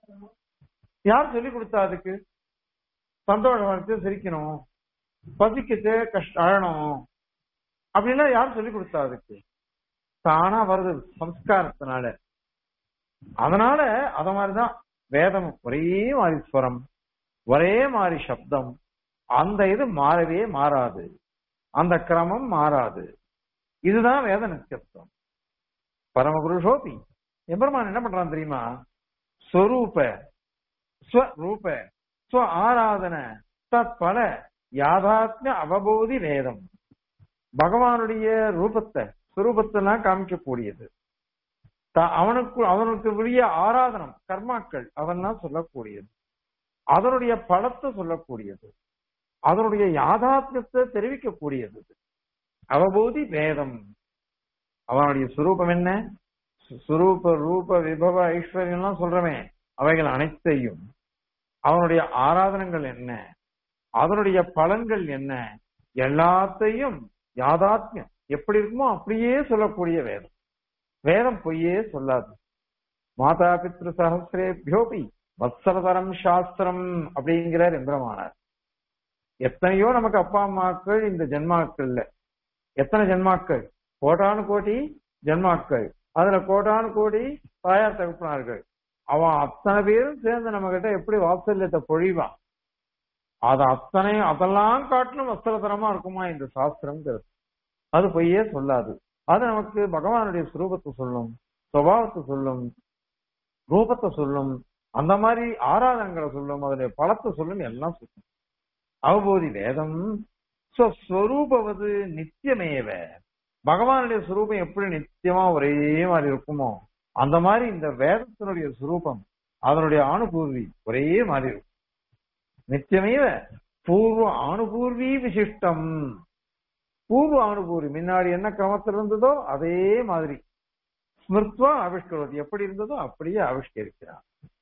யார் சொல்லி கொடுத்தா அதுக்கு சந்தோஷம் வருது சிரிக்கணும் பசிக்கிட்டு கஷ்ட அழணும் அப்படின்னா யார் சொல்லி கொடுத்தா அதுக்கு தானா வருது சம்ஸ்காரத்தினால அதனால அத மாதிரிதான் வேதம் ஒரே மாதிரி ஸ்வரம் ஒரே மாதிரி சப்தம் அந்த இது மாறவே மாறாது அந்த கிரமம் மாறாது இதுதான் வேத நித்தியத்துவம் பரமபுருஷோபி எம்பெருமான் என்ன பண்றான் தெரியுமா ஸ்வரூப ஸ்வரூப ஸ்வ ஆராதன தத் பல யாதாத்மிய அவபோதி வேதம் பகவானுடைய ரூபத்தை சுரூபத்தெல்லாம் காமிக்கக்கூடியது அவனுக்கு அவனுக்கு உரிய ஆராதனம் கர்மாக்கள் அதெல்லாம் சொல்லக்கூடியது அதனுடைய பலத்தை சொல்லக்கூடியது அதனுடைய யாதாத்மியத்தை தெரிவிக்கக்கூடியது அவபோதி வேதம் அவனுடைய சுரூபம் என்ன சுரூப ரூப விபவ ஐஸ்வர்யம்லாம் சொல்றமே அவைகள் அனைத்தையும் அவனுடைய ஆராதனங்கள் என்ன அதனுடைய பலன்கள் என்ன எல்லாத்தையும் யாதாத்மியம் எப்படி இருக்குமோ அப்படியே சொல்லக்கூடிய வேதம் வேதம் பொய்யே சொல்லாது மாதா பித்ரு சகசிரேபியோபி வத்சலதரம் சாஸ்திரம் அப்படிங்கிறார் எந்திரமானார் எத்தனையோ நமக்கு அப்பா அம்மாக்கள் இந்த ஜென்மாக்கள்ல எத்தனை ஜென்மாக்கள் கோட்டானு கோடி ஜென்மாக்கள் அதுல கோட்டானு கோடி தாயார் தகப்பனார்கள் அவன் அத்தனை பேரும் சேர்ந்து நம்ம கிட்ட எப்படி வாத்சல்யத்தை பொழிவான் அது அத்தனை அதெல்லாம் காட்டிலும் வஸ்திரதரமா இருக்குமா இந்த சாஸ்திரம்ங்கிறது அது பொய்யே சொல்லாது அது நமக்கு பகவானுடைய சுரூபத்தை சொல்லும் சுபாவத்தை சொல்லும் ரூபத்தை சொல்லும் அந்த மாதிரி ஆராதனங்களை சொல்லும் அதனுடைய பலத்தை சொல்லும் எல்லாம் சொல்லும் அவபோதி வேதம் ஸ்வரூபவது நித்தியமேவ பகவானுடைய சுரூபம் எப்படி நித்தியமா ஒரே மாதிரி இருக்குமோ அந்த மாதிரி இந்த வேதத்தினுடைய சுரூபம் அதனுடைய அனுபூர்வி ஒரே மாதிரி இருக்கும் நித்தியமேவ பூர்வ அனுபூர்வி விசிஷ்டம் பூர்வ அனுபூர்வி முன்னாடி என்ன கிரமத்தில் இருந்ததோ அதே மாதிரி ஸ்மிருத்வா ஆவிஷ்கருவது எப்படி இருந்ததோ அப்படியே ஆவிஷ்கரிக்கிறார்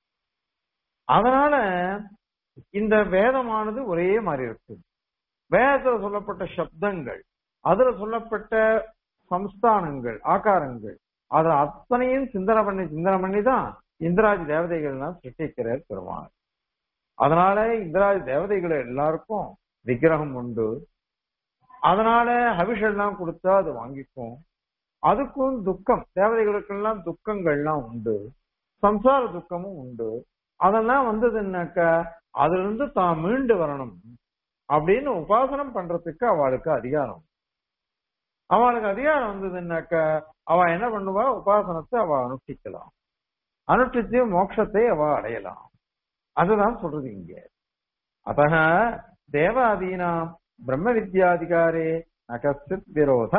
அதனால இந்த வேதமானது ஒரே மாதிரி இருக்கு வேதத்துல சொல்லப்பட்ட சப்தங்கள் அதுல சொல்லப்பட்ட சம்ஸ்தானங்கள் ஆகாரங்கள் அத அத்தனையும் சிந்தனை பண்ணி சிந்தனை பண்ணி தான் இந்திராஜ் தேவதைகள்லாம் சிருஷ்டிக்கிறார் பெருமாள் அதனால இந்திராஜ் தேவதைகள் எல்லாருக்கும் விக்கிரகம் உண்டு அதனால ஹவிஷெல்லாம் கொடுத்தா அது வாங்கிக்கும் அதுக்கும் துக்கம் தேவதைகளுக்கெல்லாம் துக்கங்கள்லாம் உண்டு சம்சார துக்கமும் உண்டு அதெல்லாம் வந்ததுன்னாக்கா அதுல இருந்து தான் மீண்டு வரணும் அப்படின்னு உபாசனம் பண்றதுக்கு அவளுக்கு அதிகாரம் அவளுக்கு அதிகாரம் வந்ததுன்னாக்கா அவ என்ன பண்ணுவா உபாசனத்தை அவ அனுஷ்டிக்கலாம் அனுஷ்டிச்சு மோட்சத்தை அவ அடையலாம் அதுதான் சொல்றது இங்க அத்தக தேவாதீனாம் பிரம்ம வித்யாதிகாரே நகசித் விரோத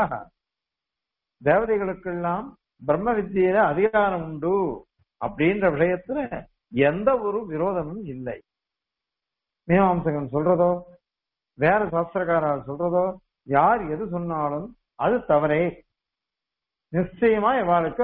தேவதைகளுக்கெல்லாம் பிரம்ம வித்தியில அதிகாரம் உண்டு அப்படின்ற விஷயத்துல எந்த ஒரு விரோதமும் இல்லை மீமாம்சகன் சொல்றதோ வேற சாஸ்திரக்காரர் சொல்றதோ யார் எது சொன்னாலும் அது தவறே நிச்சயமா இவாளுக்கு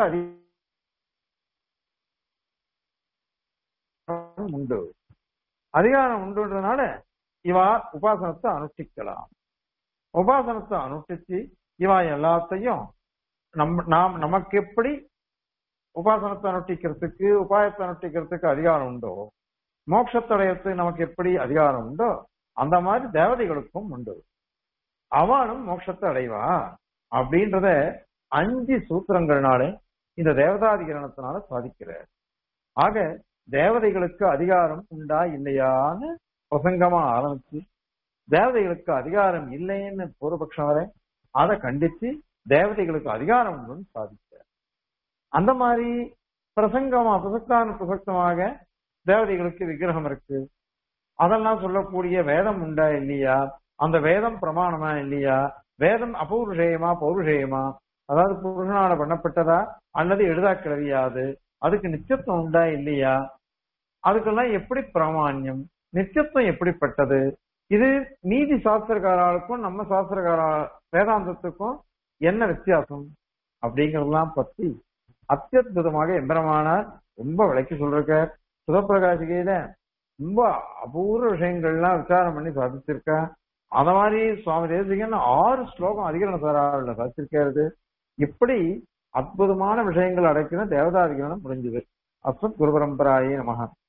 அதிகாரம் உண்டு அதிகாரம் உண்டுன்றதுனால இவா உபாசனத்தை அனுஷ்டிக்கலாம் உபாசனத்தை அனுஷ்டிச்சு இவா எல்லாத்தையும் நம் நாம் நமக்கு எப்படி உபாசனத்தை அனுஷ்டிக்கிறதுக்கு உபாயத்தை அனுஷ்டிக்கிறதுக்கு அதிகாரம் உண்டோ மோட்சத்தடையத்துக்கு நமக்கு எப்படி அதிகாரம் உண்டோ அந்த மாதிரி தேவதைகளுக்கும் உண்டு அவனும் மோட்சத்தை அடைவா அப்படின்றத அஞ்சு சூத்திரங்கள்னாலே இந்த தேவதாதிகரணத்தினால சாதிக்கிறார் ஆக தேவதைகளுக்கு அதிகாரம் உண்டா இல்லையான்னு பிரசங்கமா ஆரம்பிச்சு தேவதைகளுக்கு அதிகாரம் இல்லைன்னு பூர்வபக்ஷம் வர அதை கண்டிச்சு தேவதைகளுக்கு அதிகாரம் உண்டுன்னு சாதிக்கிறார் அந்த மாதிரி பிரசங்கமா பிரசக்தான பிரசக்தமாக தேவதைகளுக்கு விக்கிரகம் இருக்கு அதெல்லாம் சொல்லக்கூடிய வேதம் உண்டா இல்லையா அந்த வேதம் பிரமாணமா இல்லையா வேதம் அபௌருஷேயமா பௌருஷேயமா அதாவது புருஷனால பண்ணப்பட்டதா அல்லது எழுதா கிளவியாது அதுக்கு நிச்சயத்துவம் உண்டா இல்லையா அதுக்கெல்லாம் எப்படி பிராமான்யம் நிச்சயத்துவம் எப்படிப்பட்டது இது நீதி சாஸ்திரக்காராளுக்கும் நம்ம சாஸ்திரக்காரா வேதாந்தத்துக்கும் என்ன வித்தியாசம் அப்படிங்கறதெல்லாம் பத்தி அத்தியுதமாக எம்பரமானார் ரொம்ப விளக்கி சொல்லிருக்க சுதப்பிரகாசிகையில ரொம்ப அபூர்வ விஷயங்கள்லாம் விசாரம் பண்ணி சாதிச்சிருக்கா அத மாதிரி சுவாமி தேசிகன் ஆறு ஸ்லோகம் அதிகரண சாராவில் சாதிச்சிருக்கிறது இப்படி அற்புதமான விஷயங்கள் அடக்கின தேவதாதிகரணம் முடிஞ்சது அஸ்மத் குரு பரம்பராயே நமக